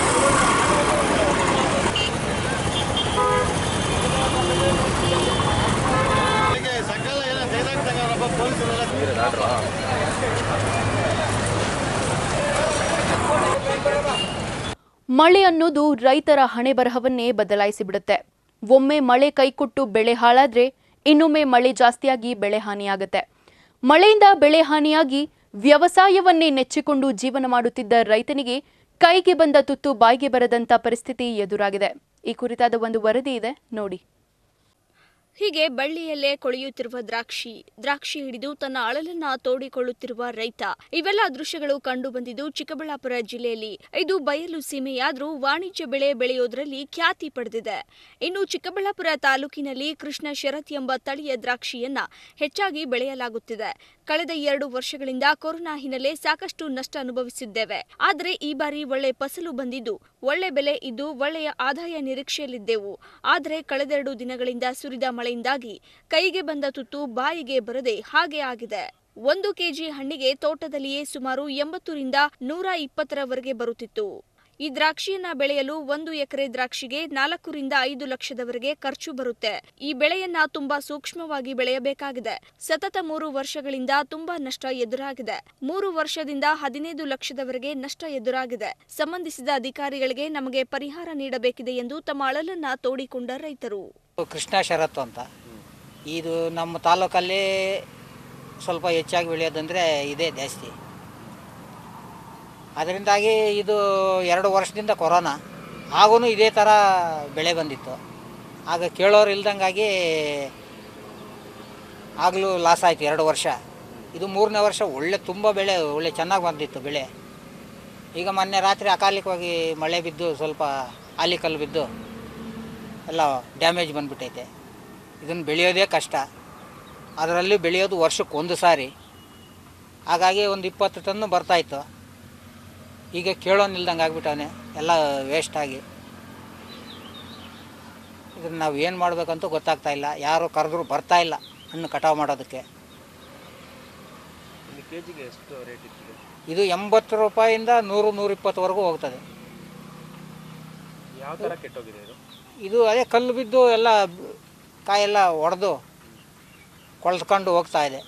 ಮಳೆ ಅನ್ನೋದು ರೈತರ ಹಣೆ ಬರಹವನ್ನೇ ಬದಲಾಯಿಸಿಬಿಡುತ್ತೆ ಒಮ್ಮೆ ಮಳೆ ಕೈಕೊಟ್ಟು ಬೆಳೆ ಹಾಳಾದ್ರೆ ಇನ್ನೊಮ್ಮೆ ಮಳೆ ಜಾಸ್ತಿಯಾಗಿ ಬೆಳೆ ಹಾನಿಯಾಗುತ್ತೆ ಮಳೆಯಿಂದ ಬೆಳೆ ಹಾನಿಯಾಗಿ ವ್ಯವಸಾಯವನ್ನೇ ನೆಚ್ಚಿಕೊಂಡು ಜೀವನ ಮಾಡುತ್ತಿದ್ದ ರೈತನಿಗೆ ಕೈಗೆ ಬಂದ ತುತ್ತು ಬಾಯಿಗೆ ಬರದಂತ ಪರಿಸ್ಥಿತಿ ಎದುರಾಗಿದೆ ಈ ಕುರಿತಾದ ಒಂದು ವರದಿ ಇದೆ ನೋಡಿ ಹೀಗೆ ಬಳ್ಳಿಯಲ್ಲೇ ಕೊಳೆಯುತ್ತಿರುವ ದ್ರಾಕ್ಷಿ ದ್ರಾಕ್ಷಿ ಹಿಡಿದು ತನ್ನ ಅಳಲನ್ನ ತೋಡಿಕೊಳ್ಳುತ್ತಿರುವ ರೈತ ಇವೆಲ್ಲ ದೃಶ್ಯಗಳು ಕಂಡು ಬಂದಿದ್ದು ಚಿಕ್ಕಬಳ್ಳಾಪುರ ಜಿಲ್ಲೆಯಲ್ಲಿ ಇದು ಬಯಲು ಸೀಮೆಯಾದ್ರೂ ವಾಣಿಜ್ಯ ಬೆಳೆ ಬೆಳೆಯೋದ್ರಲ್ಲಿ ಖ್ಯಾತಿ ಪಡೆದಿದೆ ಇನ್ನು ಚಿಕ್ಕಬಳ್ಳಾಪುರ ತಾಲೂಕಿನಲ್ಲಿ ಕೃಷ್ಣ ಶರತ್ ಎಂಬ ತಳಿಯ ದ್ರಾಕ್ಷಿಯನ್ನ ಹೆಚ್ಚಾಗಿ ಬೆಳೆಯಲಾಗುತ್ತಿದೆ ಕಳೆದ ಎರಡು ವರ್ಷಗಳಿಂದ ಕೊರೋನಾ ಹಿನ್ನೆಲೆ ಸಾಕಷ್ಟು ನಷ್ಟ ಅನುಭವಿಸಿದ್ದೇವೆ ಆದರೆ ಈ ಬಾರಿ ಒಳ್ಳೆ ಫಸಲು ಬಂದಿದ್ದು ಒಳ್ಳೆ ಬೆಲೆ ಇದ್ದು ಒಳ್ಳೆಯ ಆದಾಯ ನಿರೀಕ್ಷೆಯಲ್ಲಿದ್ದೆವು ಆದರೆ ಕಳೆದೆರಡು ದಿನಗಳಿಂದ ಸುರಿದ ಮಳೆಯಿಂದಾಗಿ ಕೈಗೆ ಬಂದ ತುತ್ತು ಬಾಯಿಗೆ ಬರದೆ ಹಾಗೆ ಆಗಿದೆ ಒಂದು ಕೆಜಿ ಹಣ್ಣಿಗೆ ತೋಟದಲ್ಲಿಯೇ ಸುಮಾರು ಎಂಬತ್ತರಿಂದ ನೂರ ಇಪ್ಪತ್ತರವರೆಗೆ ಬರುತ್ತಿತ್ತು ಈ ದ್ರಾಕ್ಷಿಯನ್ನ ಬೆಳೆಯಲು ಒಂದು ಎಕರೆ ದ್ರಾಕ್ಷಿಗೆ ನಾಲ್ಕರಿಂದ ಐದು ಲಕ್ಷದವರೆಗೆ ಖರ್ಚು ಬರುತ್ತೆ ಈ ಬೆಳೆಯನ್ನ ತುಂಬಾ ಸೂಕ್ಷ್ಮವಾಗಿ ಬೆಳೆಯಬೇಕಾಗಿದೆ ಸತತ ಮೂರು ವರ್ಷಗಳಿಂದ ತುಂಬಾ ನಷ್ಟ ಎದುರಾಗಿದೆ ಮೂರು ವರ್ಷದಿಂದ ಹದಿನೈದು ಲಕ್ಷದವರೆಗೆ ನಷ್ಟ ಎದುರಾಗಿದೆ ಸಂಬಂಧಿಸಿದ ಅಧಿಕಾರಿಗಳಿಗೆ ನಮಗೆ ಪರಿಹಾರ ನೀಡಬೇಕಿದೆ ಎಂದು ತಮ್ಮ ಅಳಲನ್ನ ತೋಡಿಕೊಂಡ ರೈತರು ಕೃಷ್ಣ ಶರತ್ ಅಂತ ಇದು ನಮ್ಮ ತಾಲೂಕಲ್ಲಿ ಸ್ವಲ್ಪ ಹೆಚ್ಚಾಗಿ ಬೆಳೆಯೋದಂದರೆ ಇದೇ ಜಾಸ್ತಿ ಅದರಿಂದಾಗಿ ಇದು ಎರಡು ವರ್ಷದಿಂದ ಕೊರೋನಾ ಆಗೂ ಇದೇ ಥರ ಬೆಳೆ ಬಂದಿತ್ತು ಆಗ ಕೇಳೋರು ಇಲ್ದಂಗಾಗಿ ಆಗಲೂ ಲಾಸ್ ಆಯಿತು ಎರಡು ವರ್ಷ ಇದು ಮೂರನೇ ವರ್ಷ ಒಳ್ಳೆ ತುಂಬ ಬೆಳೆ ಒಳ್ಳೆ ಚೆನ್ನಾಗಿ ಬಂದಿತ್ತು ಬೆಳೆ ಈಗ ಮೊನ್ನೆ ರಾತ್ರಿ ಅಕಾಲಿಕವಾಗಿ ಮಳೆ ಬಿದ್ದು ಸ್ವಲ್ಪ ಆಲಿಕಲ್ಲು ಬಿದ್ದು ಎಲ್ಲ ಡ್ಯಾಮೇಜ್ ಬಂದ್ಬಿಟ್ಟೈತೆ ಇದನ್ನು ಬೆಳೆಯೋದೇ ಕಷ್ಟ ಅದರಲ್ಲಿ ಬೆಳೆಯೋದು ವರ್ಷಕ್ಕೆ ಒಂದು ಸಾರಿ ಹಾಗಾಗಿ ಒಂದು ಇಪ್ಪತ್ತು ಟನ್ನು ಬರ್ತಾಯಿತ್ತು ಈಗ ಕೇಳೋನಿಲ್ದಂಗೆ ಆಗ್ಬಿಟ್ಟವನೆ ಎಲ್ಲ ವೇಸ್ಟ್ ಆಗಿ ಇದನ್ನು ನಾವು ಏನು ಮಾಡಬೇಕಂತ ಗೊತ್ತಾಗ್ತಾ ಇಲ್ಲ ಯಾರು ಕರೆದ್ರು ಬರ್ತಾ ಇಲ್ಲ ಹಣ್ಣು ಕಟಾವು ಮಾಡೋದಕ್ಕೆ ಕೆ ಜಿಗೆ ಎಷ್ಟು ರೇಟ್ ಇತ್ತು ಇದು ಎಂಬತ್ತು ರೂಪಾಯಿಂದ ನೂರು ನೂರಿಪ್ಪತ್ತುವರೆಗೂ ಹೋಗ್ತದೆ ಯಾವ ಥರ ಕೆಟ್ಟೋಗಿದೆ ಇದು ಇದು ಅದೇ ಕಲ್ಲು ಬಿದ್ದು ಎಲ್ಲ ಕಾಯೆಲ್ಲ ಒಡೆದು ಕೊಳ್ತ್ಕೊಂಡು ಹೋಗ್ತಾ ಇದೆ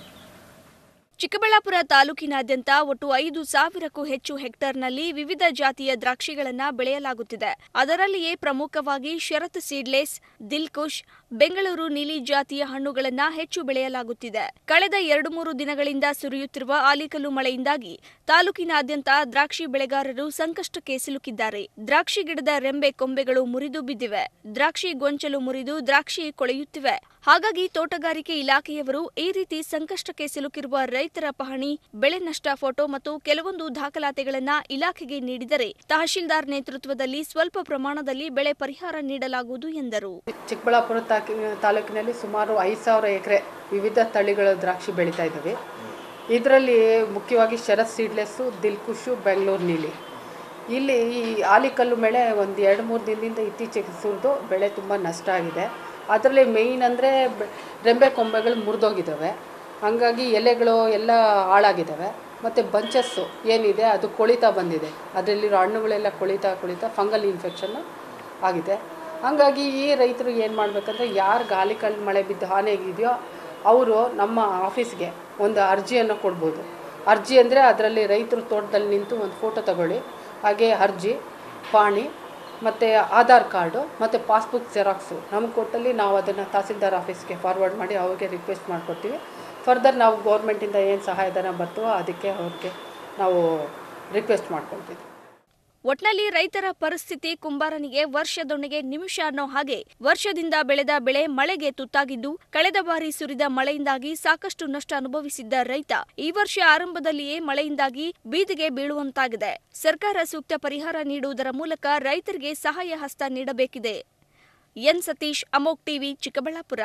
ಚಿಕ್ಕಬಳ್ಳಾಪುರ ತಾಲೂಕಿನಾದ್ಯಂತ ಒಟ್ಟು ಐದು ಸಾವಿರಕ್ಕೂ ಹೆಚ್ಚು ಹೆಕ್ಟೇರ್ನಲ್ಲಿ ವಿವಿಧ ಜಾತಿಯ ದ್ರಾಕ್ಷಿಗಳನ್ನ ಬೆಳೆಯಲಾಗುತ್ತಿದೆ ಅದರಲ್ಲಿಯೇ ಪ್ರಮುಖವಾಗಿ ಶರತ್ ಸೀಡ್ಲೆಸ್ ದಿಲ್ಕುಶ್ ಬೆಂಗಳೂರು ನೀಲಿ ಜಾತಿಯ ಹಣ್ಣುಗಳನ್ನ ಹೆಚ್ಚು ಬೆಳೆಯಲಾಗುತ್ತಿದೆ ಕಳೆದ ಎರಡು ಮೂರು ದಿನಗಳಿಂದ ಸುರಿಯುತ್ತಿರುವ ಆಲಿಕಲ್ಲು ಮಳೆಯಿಂದಾಗಿ ತಾಲೂಕಿನಾದ್ಯಂತ ದ್ರಾಕ್ಷಿ ಬೆಳೆಗಾರರು ಸಂಕಷ್ಟಕ್ಕೆ ಸಿಲುಕಿದ್ದಾರೆ ದ್ರಾಕ್ಷಿ ಗಿಡದ ರೆಂಬೆ ಕೊಂಬೆಗಳು ಮುರಿದು ಬಿದ್ದಿವೆ ದ್ರಾಕ್ಷಿ ಗೊಂಚಲು ಮುರಿದು ದ್ರಾಕ್ಷಿ ಕೊಳೆಯುತ್ತಿವೆ ಹಾಗಾಗಿ ತೋಟಗಾರಿಕೆ ಇಲಾಖೆಯವರು ಈ ರೀತಿ ಸಂಕಷ್ಟಕ್ಕೆ ಸಿಲುಕಿರುವ ರೈತರ ಪಹಣಿ ಬೆಳೆ ನಷ್ಟ ಫೋಟೋ ಮತ್ತು ಕೆಲವೊಂದು ದಾಖಲಾತಿಗಳನ್ನ ಇಲಾಖೆಗೆ ನೀಡಿದರೆ ತಹಶೀಲ್ದಾರ್ ನೇತೃತ್ವದಲ್ಲಿ ಸ್ವಲ್ಪ ಪ್ರಮಾಣದಲ್ಲಿ ಬೆಳೆ ಪರಿಹಾರ ನೀಡಲಾಗುವುದು ಎಂದರು ಚಿಕ್ಕಬಳ್ಳಾಪುರ ತಾಕಿ ತಾಲೂಕಿನಲ್ಲಿ ಸುಮಾರು ಐದು ಸಾವಿರ ಎಕರೆ ವಿವಿಧ ತಳಿಗಳ ದ್ರಾಕ್ಷಿ ಬೆಳೀತಾ ಇದ್ದಾವೆ ಇದರಲ್ಲಿ ಮುಖ್ಯವಾಗಿ ಶರತ್ ಸೀಡ್ಲೆಸ್ಸು ದಿಲ್ಕುಶು ಬೆಂಗಳೂರು ನೀಲಿ ಇಲ್ಲಿ ಈ ಆಲಿಕಲ್ಲು ಬೆಳೆ ಒಂದು ಎರಡು ಮೂರು ದಿನದಿಂದ ಇತ್ತೀಚೆಗೆ ಸುರಿದು ಬೆಳೆ ತುಂಬ ನಷ್ಟ ಆಗಿದೆ ಅದರಲ್ಲಿ ಮೇಯ್ನ್ ಅಂದರೆ ರೆಂಬೆ ಕೊಂಬೆಗಳು ಮುರಿದೋಗಿದ್ದಾವೆ ಹಾಗಾಗಿ ಎಲೆಗಳು ಎಲ್ಲ ಹಾಳಾಗಿದ್ದಾವೆ ಮತ್ತು ಬಂಚಸ್ಸು ಏನಿದೆ ಅದು ಕೊಳಿತಾ ಬಂದಿದೆ ಅದರಲ್ಲಿರೋ ಹಣ್ಣುಗಳೆಲ್ಲ ಕೊಳಿತಾ ಕೊಳಿತಾ ಫಂಗಲ್ ಇನ್ಫೆಕ್ಷನ್ನು ಆಗಿದೆ ಹಾಗಾಗಿ ಈ ರೈತರು ಏನು ಮಾಡಬೇಕಂದ್ರೆ ಯಾರು ಗಾಲಿಕಲ್ಲು ಮಳೆ ಬಿದ್ದು ಹಾನಿಯಾಗಿದೆಯೋ ಅವರು ನಮ್ಮ ಆಫೀಸ್ಗೆ ಒಂದು ಅರ್ಜಿಯನ್ನು ಕೊಡ್ಬೋದು ಅರ್ಜಿ ಅಂದರೆ ಅದರಲ್ಲಿ ರೈತರು ತೋಟದಲ್ಲಿ ನಿಂತು ಒಂದು ಫೋಟೋ ತಗೊಳ್ಳಿ ಹಾಗೆ ಅರ್ಜಿ ಪಾಣಿ ಮತ್ತು ಆಧಾರ್ ಕಾರ್ಡು ಮತ್ತು ಪಾಸ್ಬುಕ್ ಜೆರಾಕ್ಸು ನಮ್ಗೆ ಕೊಟ್ಟಲ್ಲಿ ನಾವು ಅದನ್ನು ತಹಸೀಲ್ದಾರ್ ಆಫೀಸ್ಗೆ ಫಾರ್ವರ್ಡ್ ಮಾಡಿ ಅವ್ರಿಗೆ ರಿಕ್ವೆಸ್ಟ್ ಮಾಡಿಕೊಡ್ತೀವಿ ಫರ್ದರ್ ನಾವು ಗೌರ್ಮೆಂಟಿಂದ ಏನು ಸಹಾಯಧನ ಬರ್ತವೋ ಅದಕ್ಕೆ ಅವ್ರಿಗೆ ನಾವು ರಿಕ್ವೆಸ್ಟ್ ಮಾಡ್ಕೊಳ್ತೀವಿ ಒಟ್ನಲ್ಲಿ ರೈತರ ಪರಿಸ್ಥಿತಿ ಕುಂಬಾರನಿಗೆ ವರ್ಷದೊಣಗೆ ನಿಮಿಷ ಅನ್ನೋ ಹಾಗೆ ವರ್ಷದಿಂದ ಬೆಳೆದ ಬೆಳೆ ಮಳೆಗೆ ತುತ್ತಾಗಿದ್ದು ಕಳೆದ ಬಾರಿ ಸುರಿದ ಮಳೆಯಿಂದಾಗಿ ಸಾಕಷ್ಟು ನಷ್ಟ ಅನುಭವಿಸಿದ್ದ ರೈತ ಈ ವರ್ಷ ಆರಂಭದಲ್ಲಿಯೇ ಮಳೆಯಿಂದಾಗಿ ಬೀದಿಗೆ ಬೀಳುವಂತಾಗಿದೆ ಸರ್ಕಾರ ಸೂಕ್ತ ಪರಿಹಾರ ನೀಡುವುದರ ಮೂಲಕ ರೈತರಿಗೆ ಸಹಾಯ ಹಸ್ತ ನೀಡಬೇಕಿದೆ ಎನ್ ಸತೀಶ್ ಅಮೋಕ್ ಟಿವಿ ಚಿಕ್ಕಬಳ್ಳಾಪುರ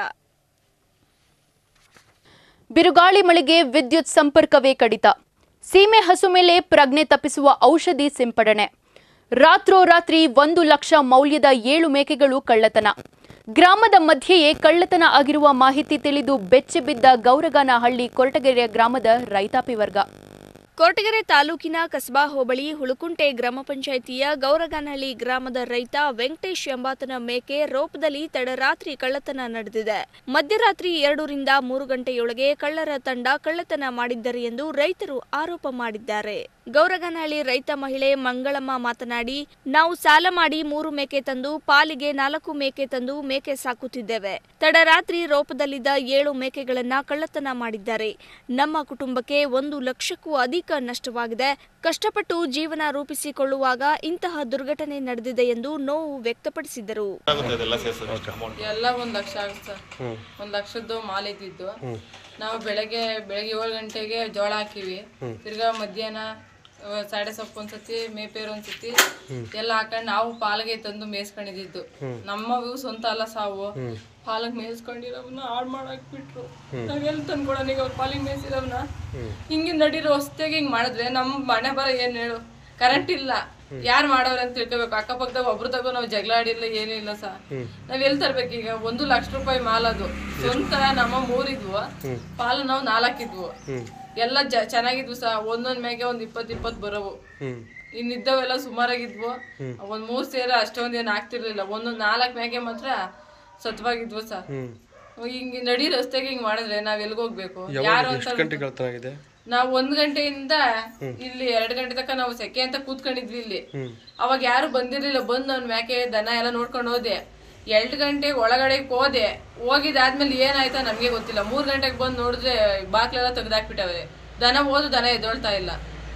ಬಿರುಗಾಳಿ ಮಳೆಗೆ ವಿದ್ಯುತ್ ಸಂಪರ್ಕವೇ ಕಡಿತ ಸೀಮೆ ಹಸು ಮೇಲೆ ಪ್ರಜ್ಞೆ ತಪ್ಪಿಸುವ ಔಷಧಿ ಸಿಂಪಡಣೆ ರಾತ್ರೋರಾತ್ರಿ ಒಂದು ಲಕ್ಷ ಮೌಲ್ಯದ ಏಳು ಮೇಕೆಗಳು ಕಳ್ಳತನ ಗ್ರಾಮದ ಮಧ್ಯೆಯೇ ಕಳ್ಳತನ ಆಗಿರುವ ಮಾಹಿತಿ ತಿಳಿದು ಬೆಚ್ಚಿ ಬಿದ್ದ ಗೌರಗಾನಹಳ್ಳಿ ಕೊರಟಗೆರೆ ಗ್ರಾಮದ ರೈತಾಪಿ ವರ್ಗ ಕೊರಟಗೆರೆ ತಾಲೂಕಿನ ಕಸ್ಬಾ ಹೋಬಳಿ ಹುಳುಕುಂಟೆ ಗ್ರಾಮ ಪಂಚಾಯಿತಿಯ ಗೌರಗಾನಹಳ್ಳಿ ಗ್ರಾಮದ ರೈತ ವೆಂಕಟೇಶ್ ಎಂಬಾತನ ಮೇಕೆ ರೋಪದಲ್ಲಿ ತಡರಾತ್ರಿ ಕಳ್ಳತನ ನಡೆದಿದೆ ಮಧ್ಯರಾತ್ರಿ ಎರಡರಿಂದ ಮೂರು ಗಂಟೆಯೊಳಗೆ ಕಳ್ಳರ ತಂಡ ಕಳ್ಳತನ ಮಾಡಿದ್ದಾರೆ ಎಂದು ರೈತರು ಆರೋಪ ಮಾಡಿದ್ದಾರೆ ಗೌರಗಾನಹಳ್ಳಿ ರೈತ ಮಹಿಳೆ ಮಂಗಳಮ್ಮ ಮಾತನಾಡಿ ನಾವು ಸಾಲ ಮಾಡಿ ಮೂರು ಮೇಕೆ ತಂದು ಪಾಲಿಗೆ ನಾಲ್ಕು ಮೇಕೆ ತಂದು ಮೇಕೆ ಸಾಕುತ್ತಿದ್ದೇವೆ ತಡರಾತ್ರಿ ರೋಪದಲ್ಲಿದ್ದ ಏಳು ಮೇಕೆಗಳನ್ನ ಕಳ್ಳತನ ಮಾಡಿದ್ದಾರೆ ನಮ್ಮ ಕುಟುಂಬಕ್ಕೆ ಒಂದು ಲಕ್ಷಕ್ಕೂ ಅಧಿಕ ನಷ್ಟವಾಗಿದೆ ಕಷ್ಟಪಟ್ಟು ಜೀವನ ರೂಪಿಸಿಕೊಳ್ಳುವಾಗ ಇಂತಹ ದುರ್ಘಟನೆ ನಡೆದಿದೆ ಎಂದು ನೋವು ವ್ಯಕ್ತಪಡಿಸಿದರು ಎಲ್ಲ ಒಂದ್ ಲಕ್ಷ ಆಗುತ್ತೆ ಸರ್ ಒಂದ್ ಲಕ್ಷದ್ದು ಮಾಲ್ ಇದ್ದಿದ್ದು ನಾವು ಬೆಳಗ್ಗೆ ಬೆಳಗ್ಗೆ ಏಳು ಗಂಟೆಗೆ ಜೋಳ ಹಾಕಿವಿ ತಿರ್ಗಾ ಮಧ್ಯಾಹ್ನ ಆ, ಸಾಡೆ ಸೊಪ್ಪು ಒಂದ್ಸತಿ ಮೇಪೇರು ಒಂದ್ಸತಿ ಎಲ್ಲ ಹಾಕೊಂಡು ನಾವು ಪಾಲ್ಗೆ ತಂದು ಮೇಯ್ಸ್ಕೊಂಡಿದ್ದು ನಮ್ಮವು ಸ್ವಂತ ಅಲ್ಲ ಸಾವು ಪಾಲಕ್ ಮೇಯಿಸ್ಕೊಂಡಿರೋವನ್ನ ಹಾಳು ಮಾಡಕ್ ಬಿಟ್ರು ನಾವೆಲ್ಲಿ ತಂದ್ಕೊಡೋಣ ಈಗ ಅವ್ರ ಪಾಲಿಗೆ ಮೇಯಿಸಿರೋವನ್ನ ಹಿಂಗೆ ನಡೀರೋ ಹೊಸ್ತಾಗಿ ಹಿಂಗ್ ಮಾಡಿದ್ರೆ ನಮ್ಮ ಮನೆ ಬರ ಏನ್ ಹೇಳು ಕರೆಂಟ್ ಇಲ್ಲ ಯಾರು ಮಾಡೋರು ಅಂತ ತಿಳ್ಕೊಬೇಕು ಅಕ್ಕಪಕ್ಕದಾಗ ಒಬ್ರದಾಗೂ ನಾವು ಜಗಳ ಆಡಿಲ್ಲ ಏನೂ ಇಲ್ಲ ಸರ್ ನಾವ್ ಎಲ್ಲಿ ತರ್ಬೇಕು ಈಗ ಒಂದು ಲಕ್ಷ ರೂಪಾಯಿ ಮಾಲ್ ಅದು ಸ್ವಂತ ನಮ್ಮ ಮೂರಿದ್ವು ಪಾಲು ನಾವು ನಾಲ್ಕಿದ್ವು ಎಲ್ಲ ಜ ಚೆನ್ನಾಗಿದ್ವು ಸಹ ಒಂದೊಂದ್ ಮ್ಯಾಗೆ ಒಂದ್ ಇಪ್ಪತ್ ಇಪ್ಪತ್ ಬರೋವು ಇನ್ನಿದ್ದವೆಲ್ಲ ಸುಮಾರಾಗಿದ್ವು ಒಂದ್ ಮೂರ್ ಸೇರ ಅಷ್ಟೊಂದ್ ಏನ್ ಆಗ್ತಿರ್ಲಿಲ್ಲ ಒಂದೊಂದ್ ನಾಲ್ಕ್ ಮ್ಯಾಗೆ ಮಾತ್ರ ಸತ್ವಾಗಿದ್ವು ಸರ್ ಹಿಂಗ್ ನಡಿ ರಸ್ತೆಗೆ ಹಿಂಗ್ ಮಾಡಿದ್ರೆ ನಾವ್ ಎಲ್ಗ್ ಹೋಗ್ಬೇಕು ಯಾರು ಅಂತ ನಾವ್ ಒಂದ್ ಗಂಟೆಯಿಂದ ಇಲ್ಲಿ ಎರಡ್ ಗಂಟೆ ತನಕ ನಾವು ಸೆಕೆ ಅಂತ ಕೂತ್ಕೊಂಡಿದ್ವಿ ಇಲ್ಲಿ ಅವಾಗ ಯಾರು ಬಂದಿರ್ಲಿಲ್ಲ ಬಂದ್ ಅವ್ನ ಮ್ಯಾಕೆ ದನ ಎಲ್ಲ ನೋಡ್ಕೊಂಡು ಹೋದೆ ಎರಡ್ ಗಂಟೆಗೆ ಒಳಗಡೆ ಹೋದೆ ಹೋಗಿದಾದ್ಮೇಲೆ ಏನಾಯ್ತಾ ನಮ್ಗೆ ಗೊತ್ತಿಲ್ಲ ಮೂರ್ ಗಂಟೆಗೆ ಬಂದ್ ನೋಡಿದ್ರೆ ಬಾಕ್ಲೆಲ್ಲ ತೆಗ್ದಾಕ್ಬಿಟ್ಟವ್ರೆ ದನ ಹೋದು ದನ ಎದ್ದೊಳ್ತಾ ಇಲ್ಲ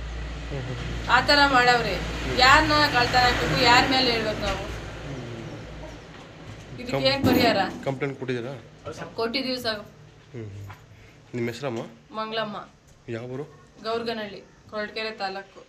ಆತರ ಮಾಡವ್ರೆ ಯಾರನ್ನ ಕಳ್ತನ ಹಾಕ್ಬೇಕು ಯಾರ ಮೇಲೆ ಹೇಳ್ಬೇಕು ನಾವು ಇದಕ್ಕೆ ಏನ್ ಪರಿಹಾರ ಕಂಪ್ಲೇಂಟ್ ಕೊಟ್ಟಿದ್ದೀರಾ ಕೊಟ್ಟಿದೀವಿ ಸರ್ ಹ್ಞೂ ನಿಮ್ಮ ಹೆಸರಮ್ಮ ಮಂಗಳಮ್ಮ ಯಾವ ಊರು ಗೌರ್ಗನಹಳ್ಳಿ ಕೊರಟಗೆರೆ ತಾಲೂಕು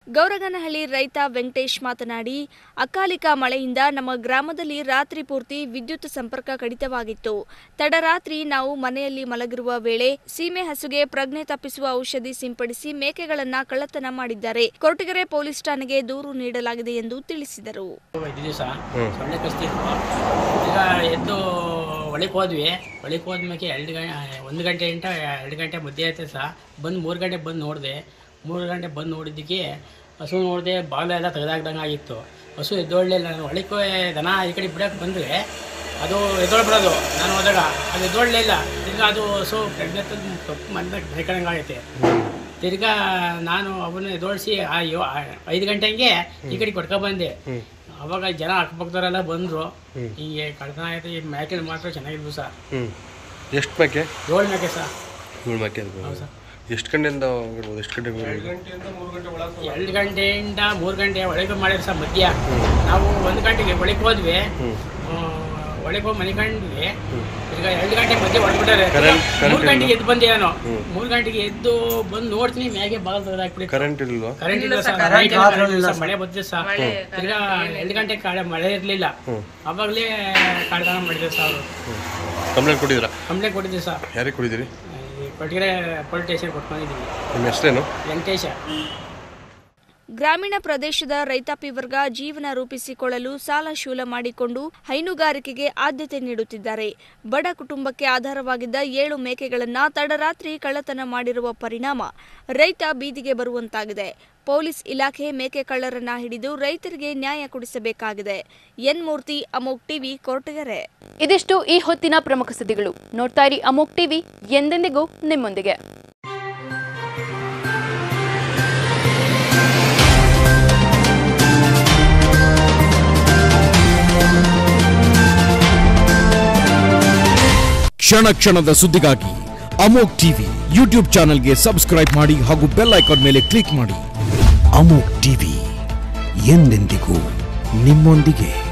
ಗೌರಗನಹಳ್ಳಿ ರೈತ ವೆಂಕಟೇಶ್ ಮಾತನಾಡಿ ಅಕಾಲಿಕ ಮಳೆಯಿಂದ ನಮ್ಮ ಗ್ರಾಮದಲ್ಲಿ ರಾತ್ರಿ ಪೂರ್ತಿ ವಿದ್ಯುತ್ ಸಂಪರ್ಕ ಕಡಿತವಾಗಿತ್ತು ತಡರಾತ್ರಿ ನಾವು ಮನೆಯಲ್ಲಿ ಮಲಗಿರುವ ವೇಳೆ ಸೀಮೆ ಹಸುಗೆ ಪ್ರಜ್ಞೆ ತಪ್ಪಿಸುವ ಔಷಧಿ ಸಿಂಪಡಿಸಿ ಮೇಕೆಗಳನ್ನ ಕಳ್ಳತನ ಮಾಡಿದ್ದಾರೆ ಕೊರಟಗೆರೆ ಪೊಲೀಸ್ ಠಾಣೆಗೆ ದೂರು ನೀಡಲಾಗಿದೆ ಎಂದು ತಿಳಿಸಿದರು ಐದು ದಿವಸ ಸೊಳ್ಳೆ ಕಚ್ತಿತ್ತು ಈಗ ಎದ್ದು ಒಳಗೆ ಹೋದ್ವಿ ಒಳಗೆ ಹೋದ್ಮೇಲೆ ಎರಡು ಗಂಟೆ ಒಂದು ಗಂಟೆ ಇಂಟ ಎರಡು ಗಂಟೆ ಮಧ್ಯೆ ಆಯ್ತು ಸಹ ಬಂದು ಮೂರು ಗಂಟೆ ಬಂದು ನೋಡಿದೆ ಮೂರು ಗಂಟೆ ಬಂದು ನೋಡಿದ್ದಕ್ಕೆ ಹಸು ನೋಡಿದೆ ಬಾಗಿಲ ಎಲ್ಲ ತೆಗೆದಾಕ್ದಂಗೆ ಆಗಿತ್ತು ಹಸು ಎದ್ದೊಳ್ಳಿಲ್ಲ ನಾನು ಒಳಗೆ ದನ ಈ ಕಡೆ ಬಿಡೋಕೆ ಬಂದರೆ ಅದು ಎದ್ದೊಳ್ಬಿಡೋದು ನಾನು ಹೋದಾಗ ಅದು ಎದ್ದೊಳ್ಳೆ ಇಲ್ಲ ತಿರ್ಗಾ ಅದು ಹಸು ಪ್ರಜ್ಞೆ ತಪ್ಪು ಮನೆ ಮೈಕಂಗೆ ಆಗೈತೆ ತಿರ್ಗಾ ನಾನು ಅವನ್ನ ಎದ್ದೋಳಿಸಿ ಆ ಯೋ ಆ ಐದು ಗಂಟೆಗೆ ಈ ಕಡೆ ಕೊಡ್ಕೊಬಂದೆ ಅವಾಗ ಜನ ಅಕ್ಕಪಕ್ಕದವರೆಲ್ಲ ಬಂದರು ಹಿಂಗೆ ಕಳ್ತನ ಆಯ್ತು ಈ ಮೇಕೆ ಮಾತ್ರ ಚೆನ್ನಾಗಿದ್ವು ಸರ್ ಹ್ಞೂ ಎಷ್ಟು ಮೇಕೆ ಏಳು ಮೇಕೆ ಸರ್ ಏಳು ಮೇಕೆ ಹೌದು ಸರ್ ಎಷ್ಟು ಗಂಟೆಯಿಂದ ಹೋಗಿರ್ಬೋದು ಎಷ್ಟು ಗಂಟೆಗೆ ಹೋಗಿರ್ಬೋದು ಎರಡು ಗಂಟೆಯಿಂದ ಮೂರು ಗಂಟೆ ಒಳಗೆ ಮಾಡಿದ್ರು ಸರ್ ಮಧ್ಯ ನಾವು ಒಂದು ಗಂಟೆಗೆ ಒಳಗೆ ಹೋದ್ವಿ ಆ, ಒಳಗೆ ಹೋಗಿ ಮನಿಕೊಂಡ್ವಿ ಈಗ ಎರಡು ಗಂಟೆ ಮಧ್ಯೆ ಹೊಡ್ಬಿಟ್ಟಾರೆ Current- current ಮೂರು ಗಂಟೆಗೆ ಇಲ್ವಾ? ಎದ್ದು ಬಂದೆ ನಾನು ಹ್ಮ್. ಮೂರು ಗಂಟೆಗೆ ಎದ್ದು ಬಂದು ನೋಡ್ತೀನಿ ಮ್ಯಾಗೆ ಬಾಗಿಲು ತೆಗೆದಾಕ್ಬಿಡಿ ಕರೆಂಟ್ ಇಲ್ವಾ ಕರೆಂಟ್ ಇಲ್ಲ ಸರ್ ಕರೆಂಟ್ ನೈಟ್ ಎಲ್ಲ ರಾತ್ರಿ ಕರೆಂಟ್ ಇಲ್ಲ ಇಲ್ಲ ಸರ್, ಮಳೆ ಬಂದಿದೆ ಸರ್ ಮಳೆ, ತಿರ್ಗಾ ಎರಡು ಗಂಟೆ ಕಾಳೆ ಮಳೆ ಇರಲಿಲ್ಲ ಹ್ಮ್. ಅವಾಗಲೇ ಕಳ್ತನ ಮಾಡಿದೆ ಸರ್ ಅವರು ಕಂಪ್ಲೇಂಟ್ ಕೊಟ್ಟಿದ್ದೀರಾ ಕಂಪ್ಲೇಂಟ್ ಕೊಟ್ಟಿದ್ದೀವಿ ಸರ್ ಯಾರಿಗೆ ಕೊಟ್ಟಿದ್ದೀರಿ ಈ ಕೊಟ್ಟಿಗೆರೆ ಪೊಲೀಸ್ ಸ್ಟೇಷನ್ ಕೊಟ್ಕೊಂಡಿದ್ದೀವಿ ನಿಮ್ಮ ಹೆಸರೇನು ವೆಂಕಟೇಶ ಗ್ರಾಮೀಣ ಪ್ರದೇಶದ ರೈತಾಪಿ ವರ್ಗ ಜೀವನ ರೂಪಿಸಿಕೊಳ್ಳಲು ಸಾಲ ಶೂಲ ಮಾಡಿಕೊಂಡು ಹೈನುಗಾರಿಕೆಗೆ ಆದ್ಯತೆ ನೀಡುತ್ತಿದ್ದಾರೆ ಬಡ ಕುಟುಂಬಕ್ಕೆ ಆಧಾರವಾಗಿದ್ದ ಏಳು ಮೇಕೆಗಳನ್ನ ತಡರಾತ್ರಿ ಕಳ್ಳತನ ಮಾಡಿರುವ ಪರಿಣಾಮ ರೈತ ಬೀದಿಗೆ ಬರುವಂತಾಗಿದೆ ಪೊಲೀಸ್ ಇಲಾಖೆ ಮೇಕೆ ಕಳ್ಳರನ್ನ ಹಿಡಿದು ರೈತರಿಗೆ ನ್ಯಾಯ ಕೊಡಿಸಬೇಕಾಗಿದೆ ಎನ್ ಮೂರ್ತಿ ಅಮೋಕ್ ಟಿವಿ ಕೊರಟಗೆರೆ ಇದಿಷ್ಟು ಈ ಹೊತ್ತಿನ ಪ್ರಮುಖ ಸುದ್ದಿಗಳು ನೋಡ್ತಾ ಇರಿ ಅಮೋಕ್ ಟಿವಿ ಎಂದೆಂದಿಗೂ ನಿಮ್ಮೊಂದಿಗೆ ಕ್ಷಣ ಕ್ಷಣದ ಸುದ್ದಿಗಾಗಿ ಅಮೋಕ್ ಟಿವಿ ಯೂಟ್ಯೂಬ್ ಚಾನೆಲ್ಗೆ ಸಬ್ಸ್ಕ್ರೈಬ್ ಮಾಡಿ ಹಾಗೂ ಬೆಲ್ ಐಕಾನ್ ಮೇಲೆ ಕ್ಲಿಕ್ ಮಾಡಿ ಅಮೋಕ್ ಟಿವಿ ಎಂದೆಂದಿಗೂ ನಿಮ್ಮೊಂದಿಗೆ